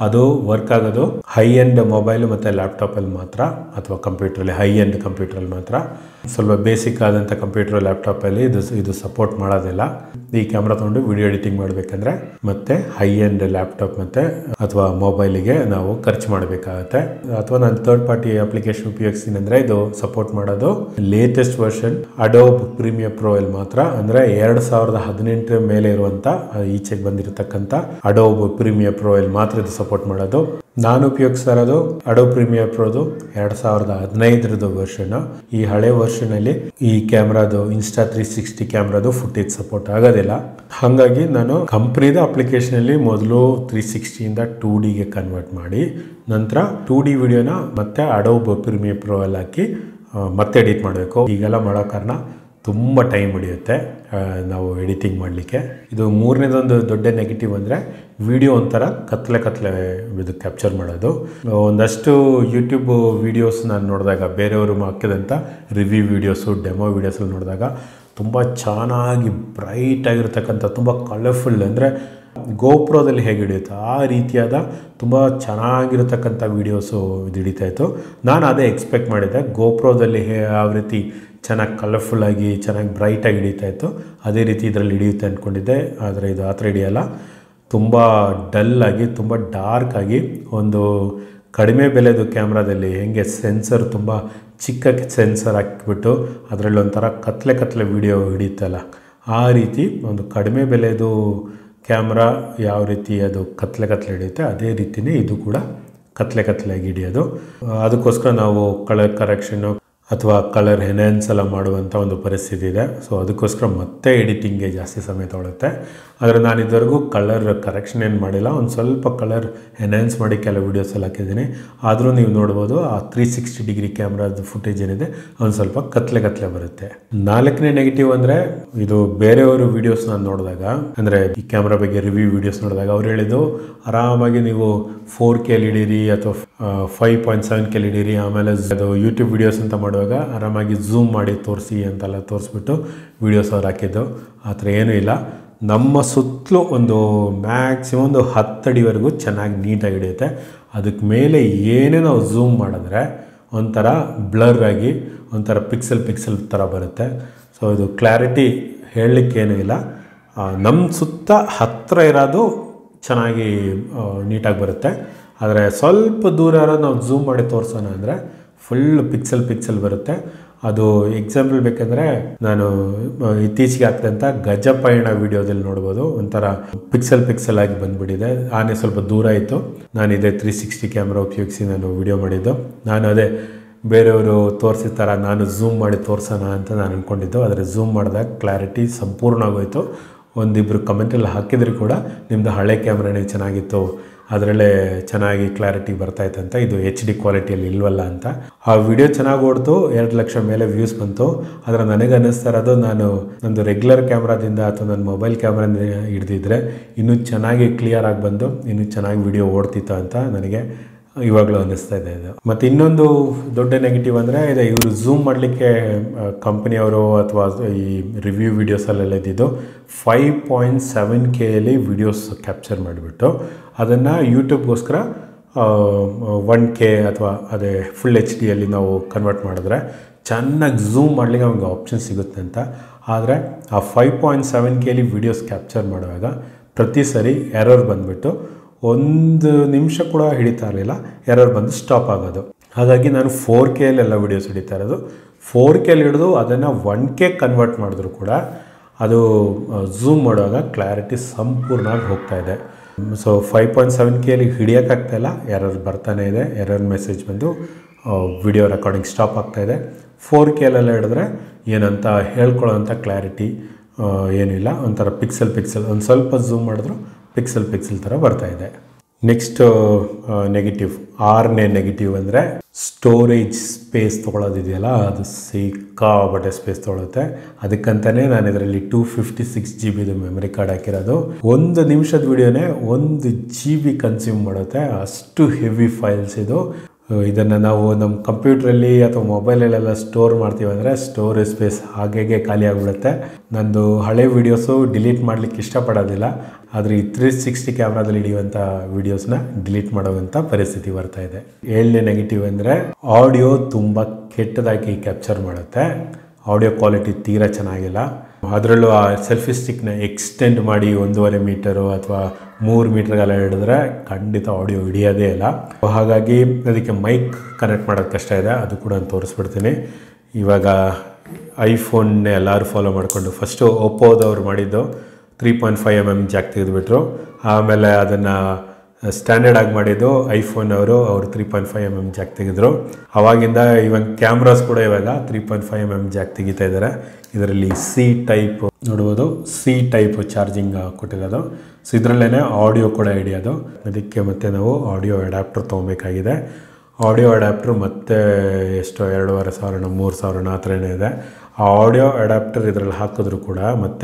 ಅದು ವರ್ಕ್ ಆಗೋದು ಹೈ ಎಂಡ್ ಮೊಬೈಲ್ ಮತ್ತು ಲ್ಯಾಪ್ಟಾಪಲ್ಲಿ ಮಾತ್ರ ಅಥವಾ ಕಂಪ್ಯೂಟ್ರಲ್ಲಿ ಹೈ ಎಂಡ್ ಕಂಪ್ಯೂಟ್ರಲ್ಲಿ ಮಾತ್ರ ಸ್ವಲ್ಪ ಬೇಸಿಕ್ ಆದಂಥ ಕಂಪ್ಯೂಟರ್ ಲ್ಯಾಪ್ಟಾಪಲ್ಲಿ ಇದು ಇದು ಸಪೋರ್ಟ್ ಮಾಡೋದಿಲ್ಲ ಈ ಕ್ಯಾಮ್ರಾ ತೊಗೊಂಡು ವಿಡಿಯೋ ಎಡಿಟಿಂಗ್ ಮಾಡಬೇಕಂದ್ರೆ ಮತ್ತೆ ಹೈ ಎಂಡ್ ಲ್ಯಾಪ್ಟಾಪ್ ಮತ್ತು ಅಥವಾ ಮೊಬೈಲಿಗೆ ನಾವು ಖರ್ಚು ಮಾಡಬೇಕಾಗತ್ತೆ ಅಥವಾ ನಾನು ಥರ್ಡ್ ಪಾರ್ಟಿ ಅಪ್ಲಿಕೇಶನ್ ಉಪಯೋಗಿಸ್ತೀನಿ ಅಂದರೆ ಇದು ಸಪೋರ್ಟ್ ಮಾಡೋದು latest version Adobe Premiere Pro ಅಲ್ಲಿ ಮಾತ್ರ ಅಂದರೆ ಎರಡು ಸಾವಿರದ ಹದಿನೆಂಟರ ಮೇಲೆ ಇರುವಂಥ ಈಚೆಗೆ ಬಂದಿರತಕ್ಕಂಥ ಅಡೋಬ್ ಪ್ರೀಮಿಯರ್ ಪ್ರೋ ಅಲ್ಲಿ ಮಾತ್ರ ಇದು ಸಪೋರ್ಟ್ ಮಾಡೋದು ನಾನು ಉಪಯೋಗಿಸ್ತಾ ಇರೋದು ಅಡೋ ಪ್ರೀಮಿಯರ್ ಪ್ರೋದು ಎರಡು ಸಾವಿರದ ಹದಿನೈದರದ್ದು ವರ್ಷನ್ ಈ ಹಳೆ ವರ್ಷನ್ ಅಲ್ಲಿ ಈ ಕ್ಯಾಮ್ರಾದು ಇನ್ಸ್ಟಾ ತ್ರೀ ಸಿಕ್ಸ್ಟಿ ಕ್ಯಾಮ್ರಾದು ಫುಟೇಜ್ ಸಪೋರ್ಟ್ ಆಗೋದಿಲ್ಲ ಹಾಗಾಗಿ ನಾನು ಕಂಪ್ನಿದ ಅಪ್ಲಿಕೇಶನ್ ಅಲ್ಲಿ ಮೊದಲು ತ್ರೀ ಸಿಕ್ಸ್ಟಿಯಿಂದ ಟೂ ಡಿಗೆ ಕನ್ವರ್ಟ್ ಮಾಡಿ ನಂತರ ಟೂ ಡಿ ವಿಡಿಯೋನ ಮತ್ತೆ ಅಡೋಬ್ ಪ್ರೀಮಿಯರ್ ಪ್ರೋ ಅಲ್ಲಿ ಹಾಕಿ ಆ, ಮತ್ತೆ ಎಡಿಟ್ ಮಾಡಬೇಕು ಹೀಗೆಲ್ಲ ಮಾಡೋ ಕಾರಣ ತುಂಬ ಟೈಮ್ ಹಿಡಿಯುತ್ತೆ ಆ, ನಾವು ಎಡಿಟಿಂಗ್ ಮಾಡಲಿಕ್ಕೆ ಇದು ಮೂರನೇದೊಂದು ದೊಡ್ಡ ನೆಗೆಟಿವ್ ಅಂದರೆ ವಿಡಿಯೋ ಒಂಥರ ಕತ್ಲೆ ಕತ್ಲೆ ಇದು ಕ್ಯಾಪ್ಚರ್ ಮಾಡೋದು ಒಂದಷ್ಟು ಯೂಟ್ಯೂಬ್ ವೀಡಿಯೋಸ್ ನಾನು ನೋಡಿದಾಗ ಬೇರೆಯವರು ಹಾಕಿದಂಥ ರಿವ್ಯೂ ವೀಡಿಯೋಸು ಡೆಮೋ ವೀಡಿಯೋಸಲ್ಲಿ ನೋಡಿದಾಗ ತುಂಬ ಚೆನ್ನಾಗಿ ಬ್ರೈಟ್ ಆಗಿರ್ತಕ್ಕಂಥ ತುಂಬ ಕಲರ್ಫುಲ್ ಅಂದರೆ ಗೋಪ್ರೋದಲ್ಲಿ ಹೇಗೆ ಹಿಡಿಯುತ್ತೋ ಆ ರೀತಿಯಾದ ತುಂಬ ಚೆನ್ನಾಗಿರತಕ್ಕಂಥ ವೀಡಿಯೋಸು ಇದು ಹಿಡಿತಾ ಇತ್ತು ನಾನು ಅದೇ ಎಕ್ಸ್ಪೆಕ್ಟ್ ಮಾಡಿದ್ದೆ ಗೋಪ್ರೋದಲ್ಲಿ ಹೇ ಯಾವ ರೀತಿ ಚೆನ್ನಾಗಿ ಕಲರ್ಫುಲ್ಲಾಗಿ ಚೆನ್ನಾಗಿ ಬ್ರೈಟಾಗಿ ಹಿಡಿತಾ ಇತ್ತು ಅದೇ ರೀತಿ ಇದರಲ್ಲಿ ಹಿಡಿಯುತ್ತೆ ಅಂದ್ಕೊಂಡಿದ್ದೆ ಆದರೆ ಇದು ಆ ಥರ ಹಿಡಿಯಲ್ಲ ತುಂಬ ಡಲ್ಲಾಗಿ ತುಂಬ ಡಾರ್ಕಾಗಿ ಒಂದು ಕಡಿಮೆ ಬೆಲೆದು ಕ್ಯಾಮ್ರಾದಲ್ಲಿ ಹೆಂಗೆ ಸೆನ್ಸರ್ ತುಂಬ ಚಿಕ್ಕ ಸೆನ್ಸರ್ ಹಾಕಿಬಿಟ್ಟು ಅದರಲ್ಲಿ ಒಂಥರ ಕತ್ಲೆ ಕತ್ಲೆ ವಿಡಿಯೋ ಹಿಡಿಯುತ್ತಲ್ಲ ಆ ರೀತಿ ಒಂದು ಕಡಿಮೆ ಬೆಲೆದು ಕ್ಯಾಮ್ರಾ ಯಾವ ರೀತಿ ಅದು ಕತ್ಲೆ ಕತ್ಲೆ ಹಿಡಿಯುತ್ತೆ ಅದೇ ರೀತಿಯೇ ಇದು ಕೂಡ ಕತ್ಲೆ ಕತ್ಲೆಯಾಗಿ ಹಿಡಿಯೋದು ಆ, ಅದಕ್ಕೋಸ್ಕರ ನಾವು ಕಲರ್ ಕರೆಕ್ಷನ್ನು ಅಥವಾ ಕಲರ್ ಎನ್ಹ್ಯಾನ್ಸ್ ಎಲ್ಲ ಮಾಡುವಂಥ ಒಂದು ಪರಿಸ್ಥಿತಿ ಇದೆ ಸೊ ಅದಕ್ಕೋಸ್ಕರ ಮತ್ತೆ ಎಡಿಟಿಂಗ್ಗೆ ಜಾಸ್ತಿ ಸಮಯ ತೊಗೊಳುತ್ತೆ ಆದರೆ ನಾನು ಇದುವರೆಗೂ ಕಲರ್ ಕರೆಕ್ಷನ್ ಏನು ಮಾಡಿಲ್ಲ ಒಂದು ಸ್ವಲ್ಪ ಕಲರ್ ಎನ್ಹ್ಯಾನ್ಸ್ ಮಾಡಿ ಕೆಲವು ವೀಡಿಯೋಸ್ ಎಲ್ಲ ಹಾಕಿದ್ದೀನಿ ಆದರೂ ನೀವು ನೋಡ್ಬೋದು ಆ ತ್ರೀ ಸಿಕ್ಸ್ಟಿ ಡಿಗ್ರಿ ಕ್ಯಾಮ್ರಾದ ಫುಟೇಜ್ ಏನಿದೆ ಒಂದು ಸ್ವಲ್ಪ ಕತ್ಲೆ ಕತ್ಲೆ ಬರುತ್ತೆ ನಾಲ್ಕನೇ ನೆಗೆಟಿವ್ ಅಂದರೆ ಇದು ಬೇರೆಯವರು ವೀಡಿಯೋಸ್ ನಾನು ನೋಡಿದಾಗ ಅಂದರೆ ಈ ಕ್ಯಾಮ್ರಾ ಬಗ್ಗೆ ರಿವ್ಯೂ ವೀಡಿಯೋಸ್ ನೋಡಿದಾಗ ಅವ್ರು ಹೇಳಿದ್ದು ಆರಾಮಾಗಿ ನೀವು ಫೋರ್ ಕೆಲ್ ಹಿಡೀರಿ ಅಥವಾ ಫೈವ್ ಪಾಯಿಂಟ್ ಸೆವೆನ್ ಕೆಲ್ ಹಿಡೀರಿ ಆಮೇಲೆ ಅದು ಯೂಟ್ಯೂಬ್ ವೀಡಿಯೋಸ್ ಅಂತ ಮಾಡುವಾಗ ಆರಾಮಾಗಿ ಝೂಮ್ ಮಾಡಿ ತೋರಿಸಿ ಅಂತೆಲ್ಲ ತೋರಿಸ್ಬಿಟ್ಟು ವೀಡಿಯೋಸ್ ಅವ್ರು ಹಾಕಿದ್ದು ಆ ಥರ ಏನೂ ಇಲ್ಲ ನಮ್ಮ ಸುತ್ತಲೂ ಒಂದು ಮ್ಯಾಕ್ಸಿಮಮ್ ಒಂದು ಹತ್ತಡಿವರೆಗೂ ಚೆನ್ನಾಗಿ ನೀಟಾಗಿ ಹಿಡಿಯುತ್ತೆ ಅದಕ್ಕೆ ಮೇಲೆ ಏನೇ ನಾವು ಝೂಮ್ ಮಾಡಿದ್ರೆ ಒಂಥರ ಬ್ಲರ್ ಆಗಿ ಒಂಥರ ಪಿಕ್ಸೆಲ್ ಪಿಕ್ಸೆಲ್ ಥರ ಬರುತ್ತೆ ಸೊ ಇದು ಕ್ಲಾರಿಟಿ ಹೇಳಲಿಕ್ಕೇನೂ ಇಲ್ಲ ನಮ್ಮ ಸುತ್ತ ಹತ್ತಿರ ಇರೋದು ಚೆನ್ನಾಗಿ ನೀಟಾಗಿ ಬರುತ್ತೆ ಆದರೆ ಸ್ವಲ್ಪ ದೂರ ಇರೋದು ನಾವು ಝೂಮ್ ಮಾಡಿ ತೋರಿಸೋಣ ಅಂದರೆ ಫುಲ್ ಪಿಕ್ಸೆಲ್ ಪಿಕ್ಸೆಲ್ ಬರುತ್ತೆ ಅದು ಎಕ್ಸಾಂಪಲ್ ಬೇಕಂದರೆ ನಾನು ಆ, ಇತ್ತೀಚೆಗೆ ಹಾಕಿದಂಥ ಗಜಪಯಣ ವಿಡಿಯೋದಲ್ಲಿ ನೋಡ್ಬೋದು ಒಂಥರ ಪಿಕ್ಸೆಲ್ ಪಿಕ್ಸೆಲ್ ಆಗಿ ಬಂದ್ಬಿಟ್ಟಿದೆ ಆನೆ ಸ್ವಲ್ಪ ದೂರ ಇತ್ತು ನಾನು ಇದೇ ತ್ರೀ ಸಿಕ್ಸ್ಟಿ ಕ್ಯಾಮ್ರಾ ಉಪಯೋಗಿಸಿ ನಾನು ವಿಡಿಯೋ ಮಾಡಿದ್ದು ನಾನು ಅದೇ ಬೇರೆಯವರು ತೋರಿಸಿದ ಥರ ನಾನು ಝೂಮ್ ಮಾಡಿ ತೋರಿಸೋಣ ಅಂತ ನಾನು ಅಂದ್ಕೊಂಡಿದ್ದು ಆದರೆ ಝೂಮ್ ಮಾಡಿದಾಗ ಕ್ಲಾರಿಟಿ ಸಂಪೂರ್ಣ ಆಗೋಯ್ತು ಒಂದಿಬ್ಬರು ಕಮೆಂಟಲ್ಲಿ ಹಾಕಿದ್ರು ಕೂಡ ನಿಮ್ಮದು ಹಳೆ ಕ್ಯಾಮ್ರಾನೇ ಚೆನ್ನಾಗಿತ್ತು ಅದರಲ್ಲೇ ಚೆನ್ನಾಗಿ ಕ್ಲಾರಿಟಿ ಬರ್ತಾಯಿತ್ತು ಅಂತ ಇದು ಎಚ್ ಡಿ ಕ್ವಾಲಿಟಿಯಲ್ಲಿ ಇಲ್ವಲ್ಲ ಅಂತ ಆ ವಿಡಿಯೋ ಚೆನ್ನಾಗಿ ಓಡ್ತು ಎರಡು ಲಕ್ಷ ಮೇಲೆ ವ್ಯೂಸ್ ಬಂತು ಆದರೆ ನನಗೆ ಅನ್ನಿಸ್ತಾ ಇರೋದು ನಾನು ನಂದು ರೆಗ್ಯುಲರ್ ಕ್ಯಾಮ್ರಾದಿಂದ ಅಥವಾ ನನ್ನ ಮೊಬೈಲ್ ಕ್ಯಾಮ್ರಾದಿಂದ ಹಿಡ್ದಿದ್ರೆ ಇನ್ನೂ ಚೆನ್ನಾಗಿ ಕ್ಲಿಯರ್ ಆಗಿ ಬಂದು ಇನ್ನೂ ಚೆನ್ನಾಗಿ ವಿಡಿಯೋ ಓಡ್ತಿತ್ತು ಅಂತ ನನಗೆ ಇವಾಗಲೂ ಅನ್ನಿಸ್ತಾ ಇದೆ ಇದು ಮತ್ತು ಇನ್ನೊಂದು ದೊಡ್ಡ ನೆಗೆಟಿವ್ ಅಂದರೆ ಇದೆ ಇವರು ಝೂಮ್ ಮಾಡಲಿಕ್ಕೆ ಕಂಪ್ನಿಯವರು ಅಥವಾ ಈ ರಿವ್ಯೂ ವೀಡಿಯೋಸಲ್ಲೆಲ್ಲ ಇದ್ದಿದ್ದು ಫೈವ್ ಪಾಯಿಂಟ್ ಸೆವೆನ್ ಕೆಯಲ್ಲಿ ವಿಡಿಯೋಸ್ ಕ್ಯಾಪ್ಚರ್ ಮಾಡಿಬಿಟ್ಟು ಅದನ್ನು ಯೂಟ್ಯೂಬ್ಗೋಸ್ಕರ ಒನ್ ಕೆ ಅಥವಾ ಅದೇ ಫುಲ್ ಎಚ್ ಡಿಯಲ್ಲಿ ನಾವು ಕನ್ವರ್ಟ್ ಮಾಡಿದ್ರೆ ಚೆನ್ನಾಗಿ ಝೂಮ್ ಮಾಡಲಿಕ್ಕೆ ನಮಗೆ ಆಪ್ಷನ್ ಸಿಗುತ್ತೆ ಅಂತ ಆದರೆ ಆ ಫೈವ್ ಪಾಯಿಂಟ್ ಸೆವೆನ್ ಕೆಲಿ ವಿಡಿಯೋಸ್ ಕ್ಯಾಪ್ಚರ್ ಮಾಡುವಾಗ ಪ್ರತಿ ಸರಿ ಎರರ್ ಬಂದುಬಿಟ್ಟು ಒಂದು ನಿಮಿಷ ಕೂಡ ಹಿಡಿತಾ ಇರಲಿಲ್ಲ ಎರರ್ ಬಂದು ಸ್ಟಾಪ್ ಆಗೋದು ಹಾಗಾಗಿ ನಾನು ಫೋರ್ ಕೆಯಲ್ಲೆಲ್ಲ ವೀಡಿಯೋಸ್ ಹಿಡಿತಾ ಇರೋದು ಫೋರ್ ಕೆಲ್ ಹಿಡಿದು ಅದನ್ನು ಒನ್ ಕೆ ಕನ್ವರ್ಟ್ ಮಾಡಿದ್ರು ಕೂಡ ಅದು ಝೂಮ್ ಮಾಡುವಾಗ ಕ್ಲಾರಿಟಿ ಸಂಪೂರ್ಣವಾಗಿ ಹೋಗ್ತಾ ಇದೆ ಸೊ ಫೈವ್ ಪಾಯಿಂಟ್ ಸೆವೆನ್ ಕೆಲಿ ಹಿಡಿಯೋಕ್ಕಾಗ್ತಾ ಇಲ್ಲ ಎರರ್ ಬರ್ತಾನೆ ಇದೆ ಎರರ್ ಮೆಸೇಜ್ ಬಂದು ವಿಡಿಯೋ ರೆಕಾರ್ಡಿಂಗ್ ಸ್ಟಾಪ್ ಆಗ್ತಾ ಇದೆ ಫೋರ್ ಕೆಲೆಲ್ಲ ಹಿಡಿದ್ರೆ ಏನಂತ ಹೇಳ್ಕೊಳ್ಳೋಂಥ ಕ್ಲಾರಿಟಿ ಏನಿಲ್ಲ ಒಂಥರ ಪಿಕ್ಸೆಲ್ ಪಿಕ್ಸೆಲ್ ಒಂದು ಸ್ವಲ್ಪ ಝೂಮ್ ಮಾಡಿದ್ರು ಪಿಕ್ಸೆಲ್ ಪಿಕ್ಸೆಲ್ ಥರ ಬರ್ತಾ ಇದೆ ನೆಕ್ಸ್ಟ್ ನೆಗೆಟಿವ್ ಆರನೇ ನೆಗೆಟಿವ್ ಅಂದರೆ ಸ್ಟೋರೇಜ್ ಸ್ಪೇಸ್ ತೊಗೊಳೋದಿದೆಯಲ್ಲ ಅದು ಸಿಕ್ಕಾಬಟ್ಟೆ ಸ್ಪೇಸ್ ತೊಗೊಳುತ್ತೆ ಅದಕ್ಕಂತಲೇ ನಾನು ಇದರಲ್ಲಿ ಟೂ ಫಿಫ್ಟಿ ಸಿಕ್ಸ್ ಜಿ ಬಿದು ಮೆಮರಿ ಕಾರ್ಡ್ ಹಾಕಿರೋದು ಒಂದು ನಿಮಿಷದ ವಿಡಿಯೋನೇ ಒಂದು ಜಿ ಬಿ ಕನ್ಸ್ಯೂಮ್ ಮಾಡುತ್ತೆ ಅಷ್ಟು ಹೆವಿ ಫೈಲ್ಸ್ ಇದು ಇದನ್ನು ನಾವು ನಮ್ಮ ಕಂಪ್ಯೂಟ್ರಲ್ಲಿ ಅಥವಾ ಮೊಬೈಲಲ್ಲೆಲ್ಲ ಸ್ಟೋರ್ ಮಾಡ್ತೀವಿ ಅಂದರೆ ಸ್ಟೋರೇಜ್ ಸ್ಪೇಸ್ ಹಾಗೆ ಖಾಲಿ ಆಗಿಬಿಡುತ್ತೆ ನಂದು ಹಳೆ ವೀಡಿಯೋಸು ಡಿಲೀಟ್ ಮಾಡಲಿಕ್ಕೆ ಇಷ್ಟಪಡೋದಿಲ್ಲ ಆದರೆ ಈ ತ್ರೀ ಸಿಕ್ಸ್ಟಿ ಕ್ಯಾಮ್ರಾದಲ್ಲಿ ಹಿಡಿಯುವಂಥ ವೀಡಿಯೋಸ್ನ ಡಿಲೀಟ್ ಮಾಡುವಂಥ ಪರಿಸ್ಥಿತಿ ಬರ್ತಾ ಇದೆ ಏಳನೇ ನೆಗೆಟಿವ್ ಅಂದರೆ ಆಡಿಯೋ ತುಂಬ ಕೆಟ್ಟದಾಗಿ ಕ್ಯಾಪ್ಚರ್ ಮಾಡುತ್ತೆ ಆಡಿಯೋ ಕ್ವಾಲಿಟಿ ತೀರಾ ಚೆನ್ನಾಗಿಲ್ಲ ಅದರಲ್ಲೂ ಆ ಸೆಲ್ಫಿ ಸ್ಟಿಕ್ನ ಎಕ್ಸ್ಟೆಂಡ್ ಮಾಡಿ ಒಂದೂವರೆ ಮೀಟರು ಅಥವಾ ಮೂರು ಮೀಟರ್ಗೆಲ್ಲ ಹಿಡಿದ್ರೆ ಖಂಡಿತ ಆಡಿಯೋ ಹಿಡಿಯೋದೇ ಇಲ್ಲ ಹಾಗಾಗಿ ಅದಕ್ಕೆ ಮೈಕ್ ಕನೆಕ್ಟ್ ಮಾಡೋದು ಕಷ್ಟ ಇದೆ ಅದು ಕೂಡ ನಾನು ತೋರಿಸ್ಬಿಡ್ತೀನಿ ಇವಾಗ ಐಫೋನ್ನೇ ಎಲ್ಲರೂ ಫಾಲೋ ಮಾಡಿಕೊಂಡು ಫಸ್ಟು ಒಪ್ಪೋದವ್ರು ಮಾಡಿದ್ದು three point five M M jack ತೆಗೆದುಬಿಟ್ರು ಆಮೇಲೆ ಅದನ್ನು ಸ್ಟ್ಯಾಂಡರ್ಡ್ ಆಗಿ ಮಾಡಿದ್ದು ಐಫೋನ್ ಅವರು ಅವರು three point five M M jack ತೆಗೆದ್ರು ಅವಾಗಿಂದ ಇವನ್ ಕ್ಯಾಮ್ರಾಸ್ ಕೂಡ ಇವಾಗ three point five M M jack ತೆಗಿತಾ ಇದ್ದಾರೆ ಇದರಲ್ಲಿ ಸಿ ಟೈಪ್ ನೋಡ್ಬೋದು ಸಿ ಟೈಪ್ ಚಾರ್ಜಿಂಗ್ ಕೊಟ್ಟಿರೋದು ಸೊ ಇದರಲ್ಲೇ ಆಡಿಯೋ ಕೂಡ ಹಿಡಿಯೋದು ಅದಕ್ಕೆ ಮತ್ತೆ ನಾವು ಆಡಿಯೋ ಅಡ್ಯಾಪ್ಟರ್ ತೊಗೊಬೇಕಾಗಿದೆ ಆಡಿಯೋ ಅಡ್ಯಾಪ್ಟರ್ ಮತ್ತೆ ಎಷ್ಟೋ ಎರಡೂವರೆ ಸಾವಿರನ ಮೂರು ಸಾವಿರನ ಆ ಥರನೇ ಇದೆ ಆ ಆಡಿಯೋ ಅಡ್ಯಾಪ್ಟರ್ ಇದರಲ್ಲಿ ಹಾಕಿದ್ರು ಕೂಡ ಮತ್ತೆ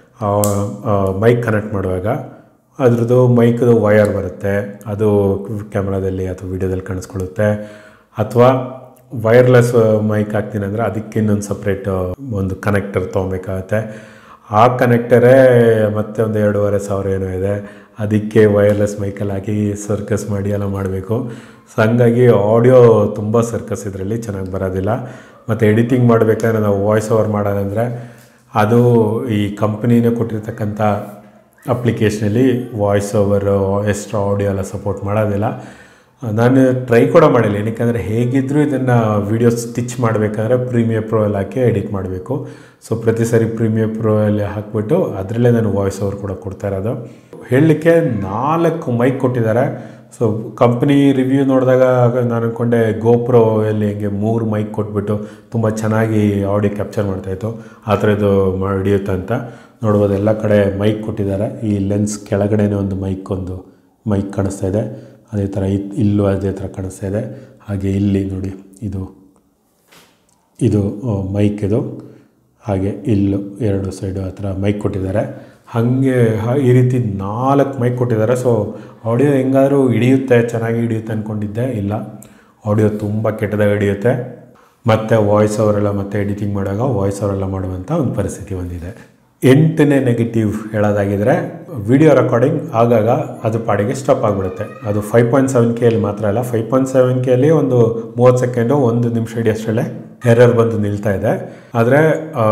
ಮೈಕ್ ಕನೆಕ್ಟ್ ಮಾಡುವಾಗ ಅದ್ರದ್ದು ಮೈಕ್ದು ವಯರ್ ಬರುತ್ತೆ ಅದು ಕ್ಯಾಮ್ರಾದಲ್ಲಿ ಅಥವಾ ವಿಡಿಯೋದಲ್ಲಿ ಕಾಣಿಸ್ಕೊಳ್ಳುತ್ತೆ ಅಥವಾ ವೈರ್ಲೆಸ್ ಮೈಕ್ ಹಾಕ್ತೀನಿ ಅಂದರೆ ಅದಕ್ಕೆ ಇನ್ನೊಂದು ಸಪ್ರೇಟ್ ಒಂದು ಕನೆಕ್ಟರ್ ತೊಗೊಬೇಕಾಗತ್ತೆ ಆ ಕನೆಕ್ಟರೇ ಮತ್ತೆ ಒಂದು ಎರಡೂವರೆ ಸಾವಿರ ಏನೋ ಇದೆ ಅದಕ್ಕೆ ವೈರ್ಲೆಸ್ ಮೈಕಲ್ಲಿ ಹಾಕಿ ಸರ್ಕಸ್ ಮಾಡಿ ಎಲ್ಲ ಮಾಡಬೇಕು ಸೊ ಹಂಗಾಗಿ ಆಡಿಯೋ ತುಂಬ ಸರ್ಕಸ್ ಇದರಲ್ಲಿ ಚೆನ್ನಾಗಿ ಬರೋದಿಲ್ಲ ಮತ್ತು ಎಡಿಟಿಂಗ್ ಮಾಡಬೇಕಾದ್ರೆ ನಾವು ವಾಯ್ಸ್ ಓವರ್ ಮಾಡೋದಂದರೆ ಅದು ಈ ಕಂಪ್ನಿನೇ ಕೊಟ್ಟಿರ್ತಕ್ಕಂಥ ಅಪ್ಲಿಕೇಶನಲ್ಲಿ ವಾಯ್ಸ್ ಓವರು ಎಕ್ಸ್ಟ್ರಾ ಆಡಿಯೋ ಎಲ್ಲ ಸಪೋರ್ಟ್ ಮಾಡೋದಿಲ್ಲ ನಾನು ಟ್ರೈ ಕೂಡ ಮಾಡಿಲ್ಲ ಏನಕ್ಕೆ ಹೇಗಿದ್ದರೂ ಇದನ್ನು ವೀಡಿಯೋ ಸ್ಟಿಚ್ ಮಾಡಬೇಕಾದ್ರೆ ಪ್ರೀಮಿಯರ್ ಪ್ರೋ ಅಲ್ಲಿ ಹಾಕಿ ಎಡಿಟ್ ಮಾಡಬೇಕು ಸೊ ಪ್ರತಿ ಸರಿ ಪ್ರೀಮಿಯರ್ ಪ್ರೋ ಅಲ್ಲಿ ಹಾಕ್ಬಿಟ್ಟು ಅದರಲ್ಲೇ ನಾನು ವಾಯ್ಸ್ ಓವರ್ ಕೂಡ ಕೊಡ್ತಾ ಇರೋದು ಹೇಳಲಿಕ್ಕೆ ನಾಲ್ಕು ಮೈಕ್ ಕೊಟ್ಟಿದ್ದಾರೆ ಸೊ ಕಂಪ್ನಿ ರಿವ್ಯೂ ನೋಡಿದಾಗ ನಾನು ಅಂದ್ಕೊಂಡೆ ಗೋಪ್ರೋ ಎಲ್ಲಿ ಹಿಂಗೆ ಮೂರು ಮೈಕ್ ಕೊಟ್ಬಿಟ್ಟು ತುಂಬ ಚೆನ್ನಾಗಿ ಆಡಿಯೋ ಕ್ಯಾಪ್ಚರ್ ಮಾಡ್ತಾಯಿತ್ತು ಆ ಥರದ್ದು ಮಾಡಿ ಹಿಡಿಯುತ್ತೆ ಅಂತ ನೋಡ್ಬೋದು ಎಲ್ಲ ಕಡೆ ಮೈಕ್ ಕೊಟ್ಟಿದ್ದಾರೆ ಈ ಲೆನ್ಸ್ ಕೆಳಗಡೆನೇ ಒಂದು ಮೈಕ್ ಒಂದು ಮೈಕ್ ಕಾಣಿಸ್ತಾ ಇದೆ ಅದೇ ಥರ ಇತ್ ಇಲ್ಲೂ ಅದೇ ಥರ ಕಾಣಿಸ್ತಾ ಇದೆ ಹಾಗೆ ಇಲ್ಲಿ ನೋಡಿ ಇದು ಇದು ಮೈಕ್ ಇದು ಹಾಗೆ ಇಲ್ಲು ಎರಡು ಸೈಡು ಆ ಥರ ಮೈಕ್ ಕೊಟ್ಟಿದ್ದಾರೆ ಹಾಗೆ ಹ- ಈ ರೀತಿ ನಾಲ್ಕು ಮೈಕ್ ಕೊಟ್ಟಿದ್ದಾರೆ ಸೊ ಆಡಿಯೋ ಹೆಂಗಾದ್ರೂ ಹಿಡಿಯುತ್ತೆ ಚೆನ್ನಾಗಿ ಹಿಡಿಯುತ್ತೆ ಅಂದ್ಕೊಂಡಿದ್ದೆ ಇಲ್ಲ ಆಡಿಯೋ ತುಂಬ ಕೆಟ್ಟದಾಗಿ ಹಿಡಿಯುತ್ತೆ ಮತ್ತು ವಾಯ್ಸ್ ಅವರೆಲ್ಲ ಮತ್ತೆ ಎಡಿಟಿಂಗ್ ಮಾಡುವಾಗ ವಾಯ್ಸ್ ಅವರೆಲ್ಲ ಮಾಡುವಂಥ ಒಂದು ಪರಿಸ್ಥಿತಿ ಬಂದಿದೆ ಎಂಟನೇ ನೆಗೆಟಿವ್ ಹೇಳೋದಾಗಿದ್ರೆ ವಿಡಿಯೋ ರೆಕಾರ್ಡಿಂಗ್ ಆಗಾಗ ಅದು ಪಾಡಿಗೆ ಸ್ಟಾಪ್ ಆಗಿಬಿಡುತ್ತೆ ಅದು ಫೈವ್ ಪಾಯಿಂಟ್ ಸೆವೆನ್ ಕೆಯಲ್ಲಿ ಮಾತ್ರ ಅಲ್ಲ ಫೈವ್ ಪಾಯಿಂಟ್ ಸೆವೆನ್ ಕೆಯಲ್ಲಿ ಒಂದು ಮೂವತ್ತು ಸೆಕೆಂಡು ಒಂದು ನಿಮಿಷ ಹಿಡಿಯೋಷ್ಟರಲ್ಲೇ ಎರರ್ ಬಂದು ನಿಲ್ತಾ ಇದೆ ಆದರೆ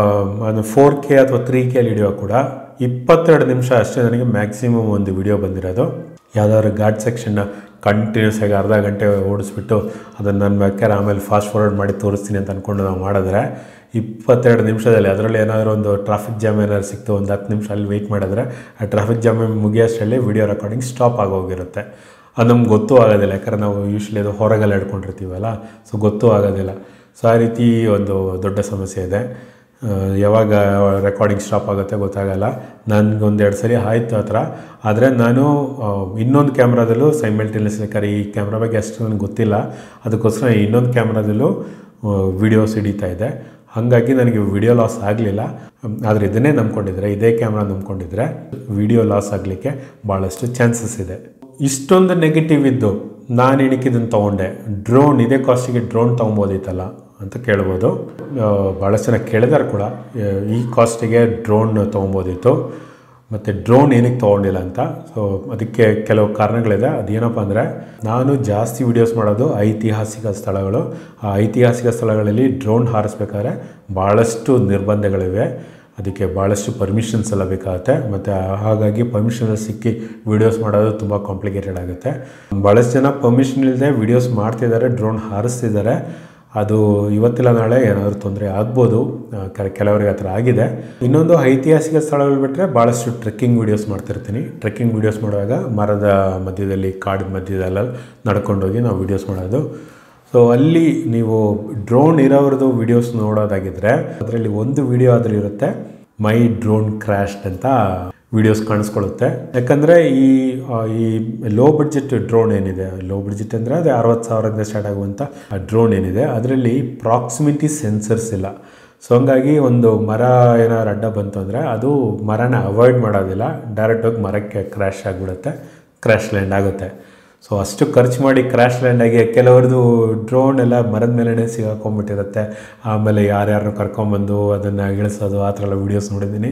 ಅದು ಫೋರ್ ಕೆ ಅಥವಾ ತ್ರೀ ಕೆಯಲ್ಲಿ ಹಿಡಿಯೋ ಕೂಡ ಇಪ್ಪತ್ತೆರಡು ನಿಮಿಷ ಅಷ್ಟೇ ನನಗೆ ಮ್ಯಾಕ್ಸಿಮಮ್ ಒಂದು ವಿಡಿಯೋ ಬಂದಿರೋದು ಯಾವುದಾದ್ರು ಘಾಟ್ ಸೆಕ್ಷನ್ನ ಕಂಟಿನ್ಯೂಸ್ ಆಗಿ ಅರ್ಧ ಗಂಟೆ ಓಡಿಸ್ಬಿಟ್ಟು ಅದನ್ನು ನಾನು ಬೇಕಾದ್ರೆ ಆಮೇಲೆ ಫಾಸ್ಟ್ ಫಾರ್ವರ್ಡ್ ಮಾಡಿ ತೋರಿಸ್ತೀನಿ ಅಂತ ಅಂದ್ಕೊಂಡು ನಾವು ಮಾಡಿದ್ರೆ ಇಪ್ಪತ್ತೆರಡು ನಿಮಿಷದಲ್ಲಿ ಅದರಲ್ಲಿ ಏನಾದರೂ ಒಂದು ಟ್ರಾಫಿಕ್ ಜಾಮ್ ಏನಾದ್ರು ಸಿಕ್ತು ಒಂದು ಹತ್ತು ನಿಮಿಷ ಅಲ್ಲಿ ವೆಯ್ಟ್ ಮಾಡಿದ್ರೆ ಆ ಟ್ರಾಫಿಕ್ ಜಾಮ್ ಮುಗಿಯೋಷ್ಟರಲ್ಲಿ ವಿಡಿಯೋ ರೆಕಾರ್ಡಿಂಗ್ ಸ್ಟಾಪ್ ಆಗೋಗಿರುತ್ತೆ ಅದು ನಮ್ಗೆ ಗೊತ್ತೂ ಆಗೋದಿಲ್ಲ ಯಾಕಂದ್ರೆ ನಾವು ಯೂಶ್ವಲಿ ಅದು ಹೊರಗೆಲ್ಲ ಹಿಡ್ಕೊಂಡಿರ್ತೀವಲ್ಲ ಸೊ ಗೊತ್ತೂ ಆಗೋದಿಲ್ಲ ಸೊ ಆ ರೀತಿ ಒಂದು ದೊಡ್ಡ ಸಮಸ್ಯೆ ಇದೆ ಆ, ಯಾವಾಗ ರೆಕಾರ್ಡಿಂಗ್ ಸ್ಟಾಪ್ ಆಗುತ್ತೆ ಗೊತ್ತಾಗಲ್ಲ ನನಗೊಂದು ಎರಡು ಸರಿ ಆಯಿತು ಆ ಥರ ಆದರೆ ನಾನು ಆ, ಇನ್ನೊಂದು ಕ್ಯಾಮ್ರಾದಲ್ಲೂ ಸೈಮಲ್ಟೇನಿಯಸ್ ಬೇಕಾದ್ರೆ ಈ ಕ್ಯಾಮ್ರಾ ಬಗ್ಗೆ ಅಷ್ಟು ನನಗೆ ಗೊತ್ತಿಲ್ಲ ಅದಕ್ಕೋಸ್ಕರ ಇನ್ನೊಂದು ಕ್ಯಾಮ್ರಾದಲ್ಲೂ ವಿಡಿಯೋಸ್ ಹಿಡಿತಾ ಇದೆ ಹಾಗಾಗಿ ನನಗೆ ವಿಡಿಯೋ ಲಾಸ್ ಆಗಲಿಲ್ಲ ಆದರೆ ಇದನ್ನೇ ನಂಬ್ಕೊಂಡಿದ್ರೆ ಇದೇ ಕ್ಯಾಮ್ರಾ ನಂಬ್ಕೊಂಡಿದ್ರೆ ವಿಡಿಯೋ ಲಾಸ್ ಆಗಲಿಕ್ಕೆ ಭಾಳಷ್ಟು ಚಾನ್ಸಸ್ ಇದೆ ಇಷ್ಟೊಂದು ನೆಗೆಟಿವ್ ಇದ್ದು ನಾನು ಏನಕ್ಕೆ ಇದನ್ನು ತೊಗೊಂಡೆ ಡ್ರೋನ್ ಇದೇ ಕಾಸ್ಟಿಗೆ ಡ್ರೋನ್ ತೊಗೊಬೋದಿತ್ತಲ್ಲ ಅಂತ ಕೇಳ್ಬೋದು ಆ, ಭಾಳಷ್ಟು ಜನ ಕೇಳಿದಾರೆ ಕೂಡ ಆ, ಈ ಕಾಸ್ಟಿಗೆ ಡ್ರೋನ್ ತೊಗೊಬೋದಿತ್ತು ಮತ್ತು ಡ್ರೋನ್ ಏನಕ್ಕೆ ತೊಗೊಂಡಿಲ್ಲ ಅಂತ ಸೊ ಅದಕ್ಕೆ ಕೆಲವು ಕಾರಣಗಳಿದೆ ಅದೇನಪ್ಪ ಅಂದರೆ ನಾನು ಜಾಸ್ತಿ ವೀಡಿಯೋಸ್ ಮಾಡೋದು ಐತಿಹಾಸಿಕ ಸ್ಥಳಗಳು ಆ ಐತಿಹಾಸಿಕ ಸ್ಥಳಗಳಲ್ಲಿ ಡ್ರೋನ್ ಹಾರಿಸ್ಬೇಕಾದ್ರೆ ಭಾಳಷ್ಟು ನಿರ್ಬಂಧಗಳಿವೆ ಅದಕ್ಕೆ ಭಾಳಷ್ಟು ಪರ್ಮಿಷನ್ಸ್ ಎಲ್ಲ ಬೇಕಾಗುತ್ತೆ ಮತ್ತು ಹಾಗಾಗಿ ಪರ್ಮಿಷನ್ ಸಿಕ್ಕಿ ವೀಡಿಯೋಸ್ ಮಾಡೋದು ತುಂಬ ಕಾಂಪ್ಲಿಕೇಟೆಡ್ ಆಗುತ್ತೆ ಭಾಳಷ್ಟು ಜನ ಪರ್ಮಿಷನ್ ಇಲ್ಲದೆ ವೀಡಿಯೋಸ್ ಮಾಡ್ತಿದ್ದಾರೆ ಡ್ರೋನ್ ಹಾರಿಸ್ತಿದ್ದಾರೆ ಅದು ಇವತ್ತಿಲ್ಲ ನಾಳೆ ಏನಾದರೂ ತೊಂದರೆ ಆಗ್ಬೋದು ಆ, ಕೆಲ- ಕೆಲವರಿಗೆ ಆ ಥರ ಆಗಿದೆ ಇನ್ನೊಂದು ಐತಿಹಾಸಿಕ ಸ್ಥಳಗಳು ಬಿಟ್ಟರೆ ಭಾಳಷ್ಟು ಟ್ರೆಕ್ಕಿಂಗ್ ವೀಡಿಯೋಸ್ ಮಾಡ್ತಿರ್ತೀನಿ ಟ್ರೆಕ್ಕಿಂಗ್ ವೀಡಿಯೋಸ್ ಮಾಡುವಾಗ ಮರದ ಮಧ್ಯದಲ್ಲಿ ಕಾಡಿನ ಮಧ್ಯದಲ್ಲ ನಡ್ಕೊಂಡೋಗಿ ನಾವು ವೀಡಿಯೋಸ್ ಮಾಡೋದು ಸೊ ಅಲ್ಲಿ ನೀವು ಡ್ರೋನ್ ಇರೋವ್ರದ್ದು ವೀಡಿಯೋಸ್ ನೋಡೋದಾಗಿದ್ದರೆ ಅದರಲ್ಲಿ ಒಂದು ವಿಡಿಯೋ ಆದರೂ ಇರುತ್ತೆ ಮೈ ಡ್ರೋನ್ ಕ್ರ್ಯಾಶ್ಡ್ ಅಂತ ವಿಡಿಯೋಸ್ ಕಾಣಿಸ್ಕೊಳ್ಳುತ್ತೆ ಯಾಕಂದರೆ ಈ ಆ, ಈ ಲೋ ಬಡ್ಜೆಟ್ ಡ್ರೋನ್ ಏನಿದೆ ಲೋ ಬಡ್ಜೆಟ್ ಅಂದರೆ ಅದೇ ಅರವತ್ತು ಸಾವಿರದಿಂದ ಸ್ಟಾರ್ಟ್ ಆಗುವಂಥ ಆ ಡ್ರೋನ್ ಏನಿದೆ ಅದರಲ್ಲಿ ಪ್ರಾಕ್ಸಿಮಿಟಿ ಸೆನ್ಸರ್ಸ್ ಇಲ್ಲ ಸೊ ಹಂಗಾಗಿ ಒಂದು ಮರ ಏನಾದ್ರು ಅಡ್ಡ ಬಂತು ಅಂದರೆ ಅದು ಮರನ ಅವಾಯ್ಡ್ ಮಾಡೋದಿಲ್ಲ ಡೈರೆಕ್ಟಾಗಿ ಮರಕ್ಕೆ ಕ್ರ್ಯಾಶ್ ಆಗಿಬಿಡುತ್ತೆ ಕ್ರ್ಯಾಶ್ ಲ್ಯಾಂಡ್ ಆಗುತ್ತೆ ಸೊ ಅಷ್ಟು ಖರ್ಚು ಮಾಡಿ ಕ್ರ್ಯಾಶ್ ಲ್ಯಾಂಡ್ ಆಗಿ ಕೆಲವ್ರದ್ದು ಡ್ರೋನ್ ಎಲ್ಲ ಮರದ ಮೇಲೇ ಸಿಗಾಕೊಂಡ್ಬಿಟ್ಟಿರುತ್ತೆ ಆಮೇಲೆ ಯಾರ್ಯಾರನ್ನು ಕರ್ಕೊಂಬಂದು ಅದನ್ನು ಇಳಿಸೋದು ಆ ಥರ ಎಲ್ಲ ವೀಡಿಯೋಸ್ ನೋಡಿದ್ದೀನಿ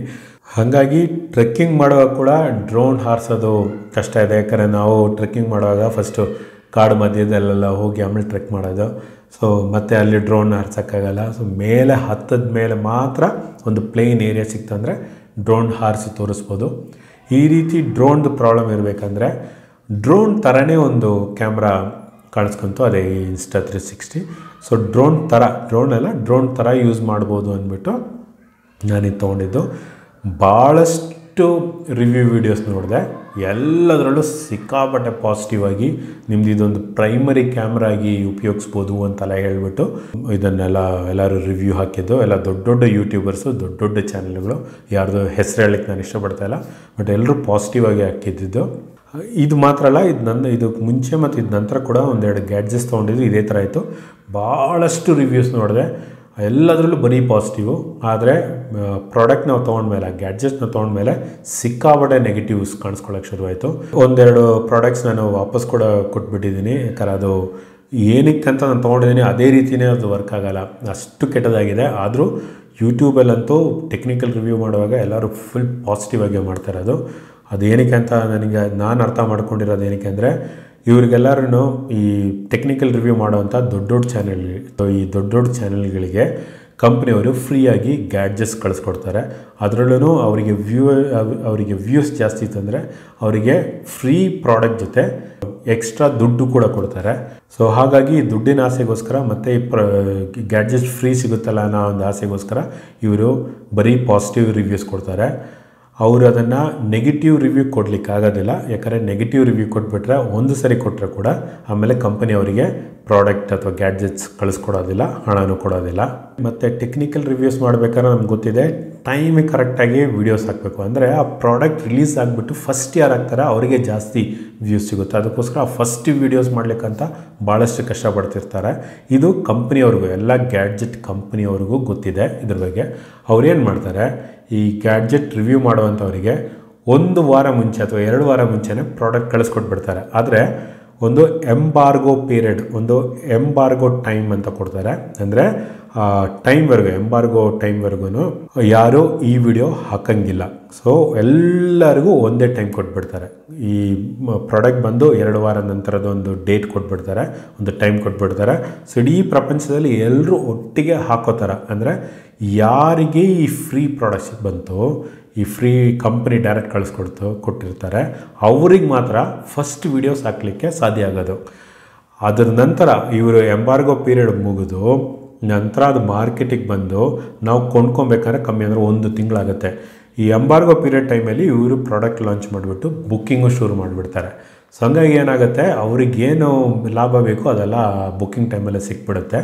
ಹಾಗಾಗಿ ಟ್ರೆಕ್ಕಿಂಗ್ ಮಾಡುವಾಗ ಕೂಡ ಡ್ರೋನ್ ಹಾರಿಸೋದು ಕಷ್ಟ ಇದೆ ಯಾಕಂದರೆ ನಾವು ಟ್ರೆಕ್ಕಿಂಗ್ ಮಾಡುವಾಗ ಫಸ್ಟು ಕಾಡು ಮಧ್ಯದಲ್ಲೆಲ್ಲ ಹೋಗಿ ಆಮೇಲೆ ಟ್ರೆಕ್ ಮಾಡೋದು ಸೊ ಮತ್ತೆ ಅಲ್ಲಿ ಡ್ರೋನ್ ಹಾರ್ಸೋಕ್ಕಾಗಲ್ಲ ಸೊ ಮೇಲೆ ಹತ್ತದ ಮೇಲೆ ಮಾತ್ರ ಒಂದು ಪ್ಲೇನ್ ಏರಿಯಾ ಸಿಕ್ತಂದರೆ ಡ್ರೋನ್ ಹಾರಿಸಿ ತೋರಿಸ್ಬೋದು ಈ ರೀತಿ ಡ್ರೋನ್ದು ಪ್ರಾಬ್ಲಮ್ ಇರಬೇಕಂದ್ರೆ ಡ್ರೋನ್ ಥರನೇ ಒಂದು ಕ್ಯಾಮ್ರಾ ಕಾಣಿಸ್ಕೊಂತು ಅದೇ insta three sixty so drone ಥರ ಡ್ರೋನ್ ಅಲ್ಲ ಡ್ರೋನ್ ಥರ ಯೂಸ್ ಮಾಡ್ಬೋದು ಅಂದ್ಬಿಟ್ಟು ನಾನಿದು ತೊಗೊಂಡಿದ್ದು ಭಾಳಷ್ಟು ರಿವ್ಯೂ ವೀಡಿಯೋಸ್ ನೋಡಿದೆ ಎಲ್ಲದರಲ್ಲೂ ಸಿಕ್ಕಾಪಟ್ಟೆ ಪಾಸಿಟಿವ್ ಆಗಿ ನಿಮ್ದು ಇದೊಂದು ಪ್ರೈಮರಿ ಕ್ಯಾಮ್ರಾ ಆಗಿ ಉಪಯೋಗಿಸ್ಬೋದು ಅಂತೆಲ್ಲ ಹೇಳ್ಬಿಟ್ಟು ಇದನ್ನೆಲ್ಲ ಎಲ್ಲರೂ ರಿವ್ಯೂ ಹಾಕಿದ್ದು ಎಲ್ಲ ದೊಡ್ಡ ದೊಡ್ಡ ಯೂಟ್ಯೂಬರ್ಸು ದೊಡ್ಡ ದೊಡ್ಡ ಚಾನಲ್ಗಳು ಯಾರ್ದು ಹೆಸರು ಹೇಳಕ್ಕೆ ನಾನು ಇಷ್ಟಪಡ್ತಾ ಇಲ್ಲ ಬಟ್ ಎಲ್ಲರೂ ಪಾಸಿಟಿವ್ ಆಗಿ ಹಾಕಿದ್ದಿದ್ದು ಇದು ಮಾತ್ರ ಅಲ್ಲ ಇದು ನನ್ನ ಇದು ಮುಂಚೆ ಮತ್ತು ಇದು ನಂತರ ಕೂಡ ಒಂದೆರಡು ಗ್ಯಾಡ್ಜೆಟ್ಸ್ ತೊಗೊಂಡಿದ್ದು ಇದೇ ಥರ ಆಯಿತು ಭಾಳಷ್ಟು ರಿವ್ಯೂಸ್ ನೋಡಿದೆ ಎಲ್ಲದರಲ್ಲೂ ಬರೀ ಪಾಸಿಟಿವು ಆದರೆ ಪ್ರಾಡಕ್ಟ್ ನಾವು ತೊಗೊಂಡ್ಮೇಲೆ ಗ್ಯಾಡ್ಜೆಟ್ನ ತೊಗೊಂಡ್ಮೇಲೆ ಸಿಕ್ಕಾಪಟ್ಟೆ ನೆಗೆಟಿವ್ಸ್ ಕಾಣಿಸ್ಕೊಳ್ಳೋಕೆ ಶುರುವಾಯಿತು ಒಂದೆರಡು ಪ್ರಾಡಕ್ಟ್ಸ್ ನಾನು ವಾಪಸ್ ಕೂಡ ಕೊಟ್ಬಿಟ್ಟಿದ್ದೀನಿ ಯಾಕಂದ್ರೆ ಅದು ಏನಕ್ಕಂತ ನಾನು ತೊಗೊಂಡಿದ್ದೀನಿ ಅದೇ ರೀತಿಯೇ ಅದು ವರ್ಕ್ ಆಗಲ್ಲ ಅಷ್ಟು ಕೆಟ್ಟದಾಗಿದೆ ಆದರೂ ಯೂಟ್ಯೂಬಲ್ಲಂತೂ ಟೆಕ್ನಿಕಲ್ ರಿವ್ಯೂ ಮಾಡುವಾಗ ಎಲ್ಲರೂ ಫುಲ್ ಪಾಸಿಟಿವ್ ಆಗಿ ಮಾಡ್ತಾ ಇರೋದು ಅದು ಏನಕ್ಕೆ ಅಂತ ನನಗೆ ನಾನು ಅರ್ಥ ಮಾಡ್ಕೊಂಡಿರೋದು ಏನಕ್ಕೆ ಅಂದರೆ ಇವ್ರಿಗೆಲ್ಲರೂ ಈ ಟೆಕ್ನಿಕಲ್ ರಿವ್ಯೂ ಮಾಡುವಂಥ ದೊಡ್ಡ ದೊಡ್ಡ ಚಾನೆಲ್ ಈ ದೊಡ್ಡ ದೊಡ್ಡ ಚಾನೆಲ್ಗಳಿಗೆ ಕಂಪ್ನಿಯವರು ಫ್ರೀಯಾಗಿ ಗ್ಯಾಡ್ಜೆಟ್ಸ್ ಕಳಿಸ್ಕೊಡ್ತಾರೆ ಅದರಲ್ಲೂ ಅವರಿಗೆ ವ್ಯೂ ಅವರಿಗೆ ವ್ಯೂಸ್ ಜಾಸ್ತಿ ಇತ್ತಂದರೆ ಅವರಿಗೆ ಫ್ರೀ ಪ್ರಾಡಕ್ಟ್ ಜೊತೆ ಎಕ್ಸ್ಟ್ರಾ ದುಡ್ಡು ಕೂಡ ಕೊಡ್ತಾರೆ ಸೊ ಹಾಗಾಗಿ ದುಡ್ಡಿನ ಆಸೆಗೋಸ್ಕರ ಮತ್ತು ಈ ಪ್ರ ಗ್ಯಾಡ್ಜೆಟ್ಸ್ ಫ್ರೀ ಸಿಗುತ್ತಲ್ಲ ಅನ್ನೋ ಒಂದು ಆಸೆಗೋಸ್ಕರ ಇವರು ಬರೀ ಪಾಸಿಟಿವ್ ರಿವ್ಯೂಸ್ ಕೊಡ್ತಾರೆ ಅವರು ಅದನ್ನು ನೆಗೆಟಿವ್ ರಿವ್ಯೂ ಕೊಡ್ಲಿಕ್ಕೆ ಆಗೋದಿಲ್ಲ ಯಾಕಂದರೆ ನೆಗೆಟಿವ್ ರಿವ್ಯೂ ಕೊಟ್ಬಿಟ್ರೆ ಒಂದು ಸರಿ ಕೊಟ್ಟರೆ ಕೂಡ ಆಮೇಲೆ ಕಂಪನಿ ಅವರಿಗೆ ಪ್ರಾಡಕ್ಟ್ ಅಥವಾ ಗ್ಯಾಡ್ಜೆಟ್ಸ್ ಕಳಿಸ್ಕೊಡೋದಿಲ್ಲ ಹಣನೂ ಕೊಡೋದಿಲ್ಲ ಮತ್ತು ಟೆಕ್ನಿಕಲ್ ರಿವ್ಯೂಸ್ ಮಾಡಬೇಕಾದ್ರೆ ನಮ್ಗೆ ಗೊತ್ತಿದೆ ಟೈಮಿಗೆ ಕರೆಕ್ಟಾಗಿ ವೀಡಿಯೋಸ್ ಹಾಕಬೇಕು ಅಂದರೆ ಆ ಪ್ರಾಡಕ್ಟ್ ರಿಲೀಸ್ ಆಗಿಬಿಟ್ಟು ಫಸ್ಟ್ ಯಾರು ಹಾಕ್ತಾರೆ ಅವರಿಗೆ ಜಾಸ್ತಿ ವ್ಯೂಸ್ ಸಿಗುತ್ತೆ ಅದಕ್ಕೋಸ್ಕರ ಫಸ್ಟ್ ವೀಡಿಯೋಸ್ ಮಾಡ್ಲಿಕ್ಕಂತ ಭಾಳಷ್ಟು ಕಷ್ಟಪಡ್ತಿರ್ತಾರೆ ಇದು ಕಂಪ್ನಿಯವ್ರಿಗೂ ಎಲ್ಲ ಗ್ಯಾಡ್ಜೆಟ್ ಕಂಪ್ನಿಯವ್ರಿಗೂ ಗೊತ್ತಿದೆ ಇದ್ರ ಬಗ್ಗೆ ಅವ್ರೇನು ಮಾಡ್ತಾರೆ ಈ ಗ್ಯಾಡ್ಜೆಟ್ ರಿವ್ಯೂ ಮಾಡುವಂಥವರಿಗೆ ಒಂದು ವಾರ ಮುಂಚೆ ಅಥವಾ ಎರಡು ವಾರ ಮುಂಚೆನೇ ಪ್ರಾಡಕ್ಟ್ ಕಳಿಸ್ಕೊಟ್ಬಿಡ್ತಾರೆ ಆದರೆ ಒಂದು ಎಂಬಾರ್ಗೋ ಪೀರಿಯಡ್ ಒಂದು ಎಂಬಾರ್ಗೋ ಟೈಮ್ ಅಂತ ಕೊಡ್ತಾರೆ ಅಂದರೆ ಟೈಮ್ವರೆಗೂ ಎಂಬಾರ್ಗೋ ಟೈಮ್ವರೆಗೂ ಯಾರು ಈ ವಿಡಿಯೋ ಹಾಕಂಗಿಲ್ಲ ಸೊ ಎಲ್ಲರಿಗೂ ಒಂದೇ ಟೈಮ್ ಕೊಟ್ಬಿಡ್ತಾರೆ ಈ ಪ್ರಾಡಕ್ಟ್ ಬಂದು ಎರಡು ವಾರ ನಂತರದ ಒಂದು ಡೇಟ್ ಕೊಟ್ಬಿಡ್ತಾರೆ ಒಂದು ಟೈಮ್ ಕೊಟ್ಬಿಡ್ತಾರೆ ಸೊ ಇಡೀ ಪ್ರಪಂಚದಲ್ಲಿ ಎಲ್ಲರೂ ಒಟ್ಟಿಗೆ ಹಾಕೋತಾರ ಅಂದರೆ ಯಾರಿಗೆ ಈ ಫ್ರೀ ಪ್ರಾಡಕ್ಟ್ಸ್ ಬಂತು ಈ ಫ್ರೀ ಕಂಪ್ನಿ ಡೈರೆಕ್ಟ್ ಕಳಿಸ್ಕೊಡ್ತು ಕೊಟ್ಟಿರ್ತಾರೆ ಅವ್ರಿಗೆ ಮಾತ್ರ ಫಸ್ಟ್ ವೀಡಿಯೋಸ್ ಹಾಕಲಿಕ್ಕೆ ಸಾಧ್ಯ ಆಗೋದು ಅದ್ರ ನಂತರ ಇವರು ಎಂಬಾರ್ಗೋ ಪೀರಿಯಡ್ ಮುಗಿದು ನಂತರ ಅದು ಮಾರ್ಕೆಟಿಗೆ ಬಂದು ನಾವು ಕೊಂಡ್ಕೊಬೇಕಾದ್ರೆ ಕಮ್ಮಿ ಅಂದರೆ ಒಂದು ತಿಂಗಳಾಗುತ್ತೆ ಈ ಎಂಬಾರ್ಗೋ ಪೀರಿಯಡ್ ಟೈಮಲ್ಲಿ ಇವರು ಪ್ರಾಡಕ್ಟ್ ಲಾಂಚ್ ಮಾಡಿಬಿಟ್ಟು ಬುಕ್ಕಿಂಗು ಶುರು ಮಾಡಿಬಿಡ್ತಾರೆ ಸೊ ಹಂಗಾಗಿ ಏನಾಗುತ್ತೆ ಅವ್ರಿಗೇನು ಲಾಭ ಬೇಕೋ ಅದೆಲ್ಲ ಬುಕ್ಕಿಂಗ್ ಟೈಮಲ್ಲೇ ಸಿಕ್ಬಿಡುತ್ತೆ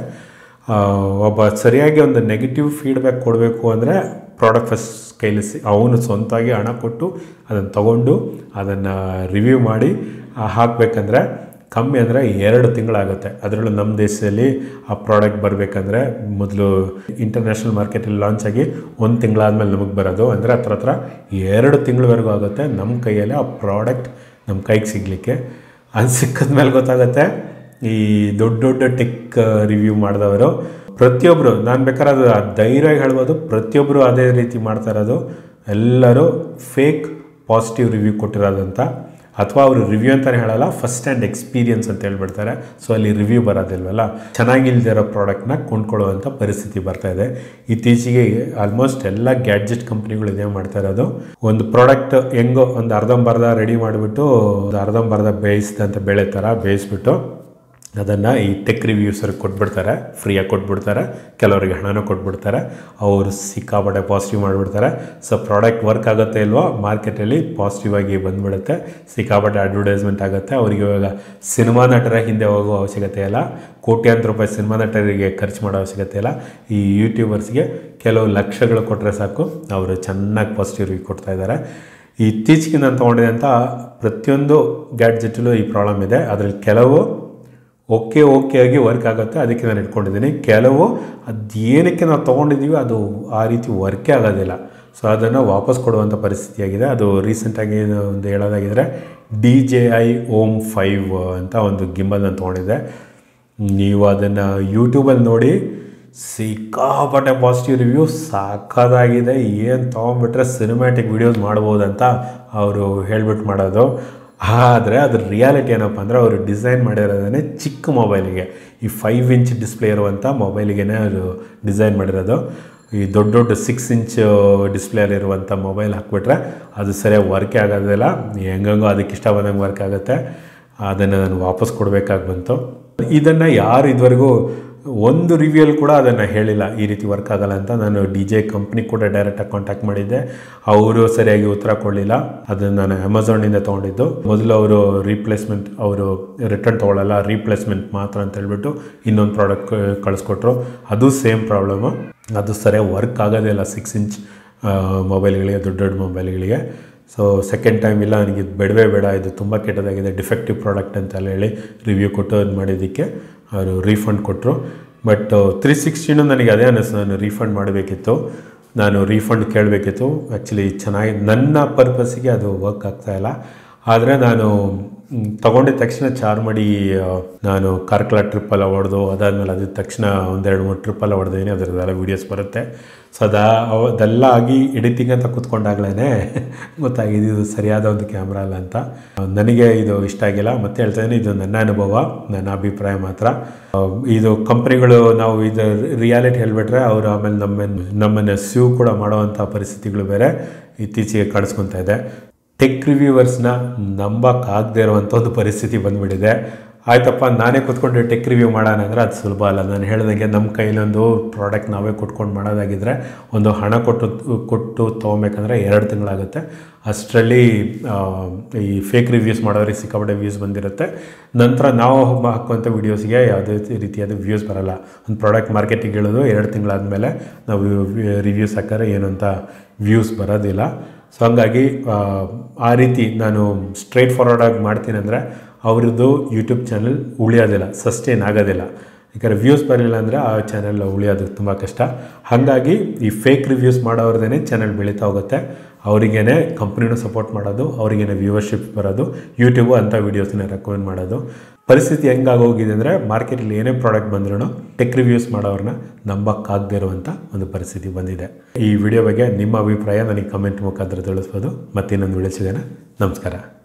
ಒಬ್ಬ ಸರಿಯಾಗಿ ಒಂದು ನೆಗೆಟಿವ್ ಫೀಡ್ಬ್ಯಾಕ್ ಕೊಡಬೇಕು ಅಂದರೆ ಪ್ರಾಡಕ್ಟ್ ಫಸ್ಟ್ ಕೈಲಿ ಸಿ ಅವನು ಸ್ವಂತವಾಗಿ ಹಣ ಕೊಟ್ಟು ಅದನ್ನು ತಗೊಂಡು ಅದನ್ನು ರಿವ್ಯೂ ಮಾಡಿ ಹಾಕಬೇಕಂದ್ರೆ ಕಮ್ಮಿ ಅಂದರೆ ಎರಡು ತಿಂಗಳಾಗುತ್ತೆ ಅದರಲ್ಲೂ ನಮ್ಮ ದೇಶದಲ್ಲಿ ಆ ಪ್ರಾಡಕ್ಟ್ ಬರಬೇಕಂದ್ರೆ ಮೊದಲು ಇಂಟರ್ನ್ಯಾಷನಲ್ ಮಾರ್ಕೆಟಲ್ಲಿ ಲಾಂಚ್ ಆಗಿ ಒಂದು ತಿಂಗಳಾದ್ಮೇಲೆ ನಮಗೆ ಬರೋದು ಅಂದರೆ ಹತ್ರ ಹತ್ರ ಎರಡು ತಿಂಗಳವರೆಗೂ ಆಗುತ್ತೆ ನಮ್ಮ ಕೈಯಲ್ಲಿ ಆ ಪ್ರಾಡಕ್ಟ್ ನಮ್ಮ ಕೈಗೆ ಸಿಗಲಿಕ್ಕೆ ಅದು ಸಿಕ್ಕಿದ ಮೇಲೆ ಗೊತ್ತಾಗುತ್ತೆ ಈ ದೊಡ್ಡ ದೊಡ್ಡ ಟೆಕ್ ರಿವ್ಯೂ ಮಾಡಿದವರು ಪ್ರತಿಯೊಬ್ಬರು ನಾನು ಬೇಕಾದ್ರೆ ಅದು ಧೈರ್ಯ ಹೇಳ್ಬೋದು ಪ್ರತಿಯೊಬ್ಬರು ಅದೇ ರೀತಿ ಮಾಡ್ತಾ ಇರೋದು ಎಲ್ಲರೂ ಫೇಕ್ ಪಾಸಿಟಿವ್ ರಿವ್ಯೂ ಕೊಟ್ಟಿರೋದಂತ ಅಥವಾ ಅವರು ರಿವ್ಯೂ ಅಂತಲೇ ಹೇಳಲ್ಲ ಫಸ್ಟ್ ಹ್ಯಾಂಡ್ ಎಕ್ಸ್ಪೀರಿಯನ್ಸ್ ಅಂತ ಹೇಳ್ಬಿಡ್ತಾರೆ ಸೊ ಅಲ್ಲಿ ರಿವ್ಯೂ ಬರೋದಿಲ್ವಲ್ಲ ಚೆನ್ನಾಗಿಲ್ದಿರೋ ಪ್ರಾಡಕ್ಟ್ನ ಕೊಂಡ್ಕೊಳ್ಳುವಂಥ ಪರಿಸ್ಥಿತಿ ಬರ್ತಾ ಇದೆ ಇತ್ತೀಚೆಗೆ ಆಲ್ಮೋಸ್ಟ್ ಎಲ್ಲ ಗ್ಯಾಡ್ಜೆಟ್ ಕಂಪ್ನಿಗಳು ಇದೇ ಮಾಡ್ತಾ ಇರೋದು ಒಂದು ಪ್ರಾಡಕ್ಟ್ ಹೆಂಗೋ ಒಂದು ಅರ್ಧಂಬರ್ಧ ರೆಡಿ ಮಾಡಿಬಿಟ್ಟು ಒಂದು ಅರ್ಧಂಬರ್ಧ ಬೇಯಿಸಿದಂಥ ಬೇಳೆ ಥರ ಬೇಯಿಸ್ಬಿಟ್ಟು ಅದನ್ನು ಈ ಟೆಕ್ ರಿವ್ಯೂಸರ್ಗೆ ಕೊಟ್ಬಿಡ್ತಾರೆ ಫ್ರೀಯಾಗಿ ಕೊಟ್ಬಿಡ್ತಾರೆ ಕೆಲವರಿಗೆ ಹಣನೂ ಕೊಟ್ಬಿಡ್ತಾರೆ ಅವರು ಸಿಕ್ಕಾಪಟ್ಟೆ ಪಾಸಿಟಿವ್ ಮಾಡಿಬಿಡ್ತಾರೆ ಸೊ ಪ್ರಾಡಕ್ಟ್ ವರ್ಕ್ ಆಗುತ್ತೆ ಇಲ್ವೋ ಮಾರ್ಕೆಟಲ್ಲಿ ಪಾಸಿಟಿವ್ ಆಗಿ ಬಂದ್ಬಿಡುತ್ತೆ ಸಿಕ್ಕಾಪಟ್ಟೆ ಅಡ್ವರ್ಟೈಸ್ಮೆಂಟ್ ಆಗುತ್ತೆ ಅವ್ರಿಗೆ ಇವಾಗ ಸಿನಿಮಾ ನಟರ ಹಿಂದೆ ಹೋಗೋ ಅವಶ್ಯಕತೆ ಇಲ್ಲ ಕೋಟ್ಯಾಂತರ ರೂಪಾಯಿ ಸಿನಿಮಾ ನಟರಿಗೆ ಖರ್ಚು ಮಾಡೋ ಅವಶ್ಯಕತೆ ಇಲ್ಲ ಈ ಯೂಟ್ಯೂಬರ್ಸ್ಗೆ ಕೆಲವು ಲಕ್ಷಗಳು ಕೊಟ್ಟರೆ ಸಾಕು ಅವರು ಚೆನ್ನಾಗಿ ಪಾಸಿಟಿವ್ ರಿವ್ಯೂ ಕೊಡ್ತಾ ಇದ್ದಾರೆ ಇತ್ತೀಚೆಗೆ ನಾನು ತೊಗೊಂಡಿದ್ದಂಥ ಪ್ರತಿಯೊಂದು ಗ್ಯಾಡ್ಜೆಟಲ್ಲೂ ಈ ಪ್ರಾಬ್ಲಮ್ ಇದೆ ಅದರಲ್ಲಿ ಕೆಲವು ಓಕೆ ಓಕೆ ಆಗಿ ವರ್ಕ್ ಆಗುತ್ತೆ ಅದಕ್ಕೆ ನಾನು ಇಟ್ಕೊಂಡಿದ್ದೀನಿ ಕೆಲವು ಅದೇನಕ್ಕೆ ನಾವು ತೊಗೊಂಡಿದ್ದೀವಿ ಅದು ಆ ರೀತಿ ವರ್ಕೇ ಆಗೋದಿಲ್ಲ ಸೊ ಅದನ್ನು ವಾಪಸ್ ಕೊಡುವಂಥ ಪರಿಸ್ಥಿತಿಯಾಗಿದೆ ಅದು ರೀಸೆಂಟಾಗಿ ಒಂದು ಹೇಳೋದಾಗಿದ್ದರೆ D J I OM five ಅಂತ ಒಂದು ಗಿಂಬಲ್ ನಾನು ತೊಗೊಂಡಿದ್ದೆ ನೀವು ಅದನ್ನು ಯೂಟ್ಯೂಬಲ್ಲಿ ನೋಡಿ ಸಿಕ್ಕಾಪಟ್ಟೆ ಪಾಸಿಟಿವ್ ರಿವ್ಯೂ ಸಾಕಾಗಿದೆ ಏನು ತೊಗೊಂಬಿಟ್ರೆ ಸಿನಿಮ್ಯಾಟಿಕ್ ವೀಡಿಯೋಸ್ ಮಾಡ್ಬೋದಂತ ಅವರು ಹೇಳ್ಬಿಟ್ಟು ಮಾಡೋದು ಆದರೆ ಅದ್ರ ರಿಯಾಲಿಟಿ ಏನಪ್ಪ ಅಂದರೆ ಅವರು ಡಿಸೈನ್ ಮಾಡಿರೋದೇ ಚಿಕ್ಕ ಮೊಬೈಲಿಗೆ ಈ ಫೈವ್ ಇಂಚ್ ಡಿಸ್ಪ್ಲೇ ಇರುವಂಥ ಮೊಬೈಲಿಗೆ ಅವರು ಡಿಸೈನ್ ಮಾಡಿರೋದು ಈ ದೊಡ್ಡ ದೊಡ್ಡ ಸಿಕ್ಸ್ ಇಂಚ್ ಡಿಸ್ಪ್ಲೇಲಿರುವಂಥ ಮೊಬೈಲ್ ಹಾಕ್ಬಿಟ್ರೆ ಅದು ಸರಿಯಾಗಿ ವರ್ಕೇ ಆಗೋದಿಲ್ಲ ಹೆಂಗಂಗೋ ಅದಕ್ಕೆ ಇಷ್ಟ ಬಂದಂಗೆ ವರ್ಕ್ ಆಗುತ್ತೆ ಅದನ್ನು ನಾನು ವಾಪಸ್ ಕೊಡಬೇಕಾಗಿ ಬಂತು ಇದನ್ನು ಯಾರು ಇದುವರೆಗೂ ಒಂದು ರಿವ್ಯೂಲ್ ಕೂಡ ಅದನ್ನು ಹೇಳಿಲ್ಲ ಈ ರೀತಿ ವರ್ಕ್ ಆಗಲ್ಲ ಅಂತ ನಾನು ಡಿ ಜೆ ಕಂಪ್ನಿ ಕೂಡ ಡೈರೆಕ್ಟಾಗಿ ಕಾಂಟ್ಯಾಕ್ಟ್ ಮಾಡಿದ್ದೆ ಅವರು ಸರಿಯಾಗಿ ಉತ್ತರ ಕೊಡಲಿಲ್ಲ ಅದನ್ನು ನಾನು ಅಮೆಝಾನಿಂದ ತೊಗೊಂಡಿದ್ದು ಮೊದಲು ಅವರು ರೀಪ್ಲೇಸ್ಮೆಂಟ್ ಅವರು ರಿಟರ್ನ್ ತೊಗೊಳ್ಳಲ್ಲ ರೀಪ್ಲೇಸ್ಮೆಂಟ್ ಮಾತ್ರ ಅಂತ ಹೇಳ್ಬಿಟ್ಟು ಇನ್ನೊಂದು ಪ್ರಾಡಕ್ಟ್ ಕಳಿಸ್ಕೊಟ್ರು ಅದು ಸೇಮ್ ಪ್ರಾಬ್ಲಮ್ಮು ಅದು ಸರಿಯಾಗಿ ವರ್ಕ್ ಆಗೋದೇ ಇಲ್ಲ ಸಿಕ್ಸ್ ಇಂಚ್ ಮೊಬೈಲ್ಗಳಿಗೆ ದೊಡ್ಡ ದೊಡ್ಡ ಮೊಬೈಲ್ಗಳಿಗೆ ಸೊ ಸೆಕೆಂಡ್ ಟೈಮ್ ಇಲ್ಲ ನನಗೆ ಇದು ಬೇಡವೇ ಬೇಡ ಇದು ತುಂಬ ಕೆಟ್ಟದಾಗಿದೆ ಡಿಫೆಕ್ಟಿವ್ ಪ್ರಾಡಕ್ಟ್ ಅಂತೆಲ್ಲ ಹೇಳಿ ರಿವ್ಯೂ ಕೊಟ್ಟು ಅದು ಮಾಡಿದ್ದಕ್ಕೆ ಅವರು ರೀಫಂಡ್ ಕೊಟ್ಟರು ಬಟ್ ತ್ರೀ ಸಿಕ್ಸ್ಟಿನೂ ನನಗೆ ಅದೇ ಅನ್ನಿಸ್ತು ನಾನು ರೀಫಂಡ್ ಮಾಡಬೇಕಿತ್ತು ನಾನು ರೀಫಂಡ್ ಕೇಳಬೇಕಿತ್ತು ಆ್ಯಕ್ಚುಲಿ ಚೆನ್ನಾಗಿ ನನ್ನ ಪರ್ಪಸ್ಸಿಗೆ ಅದು ವರ್ಕ್ ಆಗ್ತಾಯಿಲ್ಲ ಆದರೆ ನಾನು ಮ್, ತಗೊಂಡಿದ್ದ ತಕ್ಷಣ ಚಾರ್ಮಡಿ ಆ, ನಾನು ಕಾರ್ಕಳ ಟ್ರಿಪ್ಪೆಲ್ಲ ಹೊಡೆದು ಅದಾದಮೇಲೆ ಅದ್ರ ತಕ್ಷಣ ಒಂದೆರಡು ಮೂರು ಟ್ರಿಪ್ಪೆಲ್ಲ ಹೊಡೆದಿದ್ದೀನಿ ಅದರದ್ದೆಲ್ಲ ವೀಡಿಯೋಸ್ ಬರುತ್ತೆ ಸೊ ಅದಾ ಅವ- ಅದೆಲ್ಲ ಆಗಿ ಎಡಿಟಿಂಗ್ ಅಂತ ಕೂತ್ಕೊಂಡಾಗ್ಲೇ ಗೊತ್ತಾಗಿದೆ ಇದು ಸರಿಯಾದ ಒಂದು ಕ್ಯಾಮ್ರಾ ಅಲ್ಲ ಅಂತ ಆ, ನನಗೆ ಇದು ಇಷ್ಟ ಆಗಿಲ್ಲ ಮತ್ತೆ ಹೇಳ್ತಾ ಇದ್ದೀನಿ ಇದು ನನ್ನ ಅನುಭವ ನನ್ನ ಅಭಿಪ್ರಾಯ ಮಾತ್ರ ಆ, ಇದು ಕಂಪ್ನಿಗಳು ನಾವು ಇದು ರಿಯಾಲಿಟಿ ಹೇಳ್ಬಿಟ್ರೆ ಅವರು ಆಮೇಲೆ ನಮ್ಮನ್ನು ನಮ್ಮನ್ನು ಸ್ಯೂ ಕೂಡ ಮಾಡುವಂಥ ಪರಿಸ್ಥಿತಿಗಳು ಬೇರೆ ಇತ್ತೀಚೆಗೆ ಕಾಣಿಸ್ಕೊತಾ ಇದೆ ಟೆಕ್ ರಿವ್ಯೂವರ್ಸ್ನ ನಂಬಕ್ಕಾಗದೇ ಇರುವಂಥ ಒಂದು ಪರಿಸ್ಥಿತಿ ಬಂದ್ಬಿಟ್ಟಿದೆ ಆಯ್ತಪ್ಪ ನಾನೇ ಕೂತ್ಕೊಂಡು ಟೆಕ್ ರಿವ್ಯೂ ಮಾಡೋಣ ಅಂದರೆ ಅದು ಸುಲಭ ಅಲ್ಲ ನಾನು ಹೇಳ್ದಂಗೆ ನಮ್ಮ ಕೈಲೊಂದು ಪ್ರಾಡಕ್ಟ್ ನಾವೇ ಕೊಟ್ಕೊಂಡು ಮಾಡೋದಾಗಿದ್ದರೆ ಒಂದು ಹಣ ಕೊಟ್ಟು ಕೊಟ್ಟು ತೊಗೊಬೇಕಂದ್ರೆ ಎರಡು ತಿಂಗಳಾಗುತ್ತೆ ಅಷ್ಟರಲ್ಲಿ ಆ, ಈ ಫೇಕ್ ರಿವ್ಯೂಸ್ ಮಾಡೋರಿಗೆ ಸಿಕ್ಕಾಪಟ್ಟೆ ವ್ಯೂಸ್ ಬಂದಿರುತ್ತೆ ನಂತರ ನಾವು ಹಾಕುವಂಥ ವೀಡಿಯೋಸ್ಗೆ ಯಾವುದೇ ರೀತಿಯಾದ ವ್ಯೂಸ್ ಬರಲ್ಲ ಒಂದು ಪ್ರಾಡಕ್ಟ್ ಮಾರ್ಕೆಟಿಗೆ ಇಳಿದು ಎರಡು ತಿಂಗಳಾದಮೇಲೆ ನಾವು ರಿವ್ಯೂಸ್ ಹಾಕಿದ್ರೆ ಏನಂತ ವ್ಯೂಸ್ ಬರೋದಿಲ್ಲ ಸೊ ಹಂಗಾಗಿ ಆ, ಆ ರೀತಿ ನಾನು ಸ್ಟ್ರೈಟ್ ಫಾರ್ವರ್ಡಾಗಿ ಮಾಡ್ತೀನಿ ಅಂದರೆ ಅವ್ರದ್ದು ಯೂಟ್ಯೂಬ್ ಚಾನಲ್ ಉಳಿಯೋದಿಲ್ಲ ಸಸ್ಟೈನ್ ಆಗೋದಿಲ್ಲ ಯಾಕಂದರೆ ವ್ಯೂಸ್ ಬರಲಿಲ್ಲ ಅಂದರೆ ಆ ಚಾನಲ್ ಉಳಿಯೋದು ತುಂಬ ಕಷ್ಟ ಹಾಗಾಗಿ ಈ ಫೇಕ್ ರಿವ್ಯೂಸ್ ಮಾಡೋರ್ದೇ ಚಾನಲ್ ಬೆಳೀತಾ ಹೋಗುತ್ತೆ ಅವರಿಗೇನೆ ಕಂಪ್ನಿನೂ ಸಪೋರ್ಟ್ ಮಾಡೋದು ಅವರಿಗೇನೆ ವ್ಯೂವರ್ಶಿಪ್ ಬರೋದು ಯೂಟ್ಯೂಬು ಅಂಥ ವೀಡಿಯೋಸ್ನ ರೆಕಮೆಂಡ್ ಮಾಡೋದು ಪರಿಸ್ಥಿತಿ ಹೆಂಗಾಗೋಗಿದೆ ಅಂದರೆ ಮಾರ್ಕೆಟಲ್ಲಿ ಏನೇ ಪ್ರಾಡಕ್ಟ್ ಬಂದ್ರೂ ಟೆಕ್ ರಿವ್ಯೂಸ್ ಮಾಡೋರನ್ನ ನಂಬಕ್ಕಾಗದೇ ಇರುವಂಥ ಒಂದು ಪರಿಸ್ಥಿತಿ ಬಂದಿದೆ ಈ ವಿಡಿಯೋ ಬಗ್ಗೆ ನಿಮ್ಮ ಅಭಿಪ್ರಾಯ ನನಗೆ ಕಮೆಂಟ್ ಮುಖಾಂತರ ತಿಳಿಸ್ಬೋದು ಮತ್ತೆ ಇನ್ನೊಂದು ವಿಡಿಯೋ ಸಿಗೋಣ ನಮಸ್ಕಾರ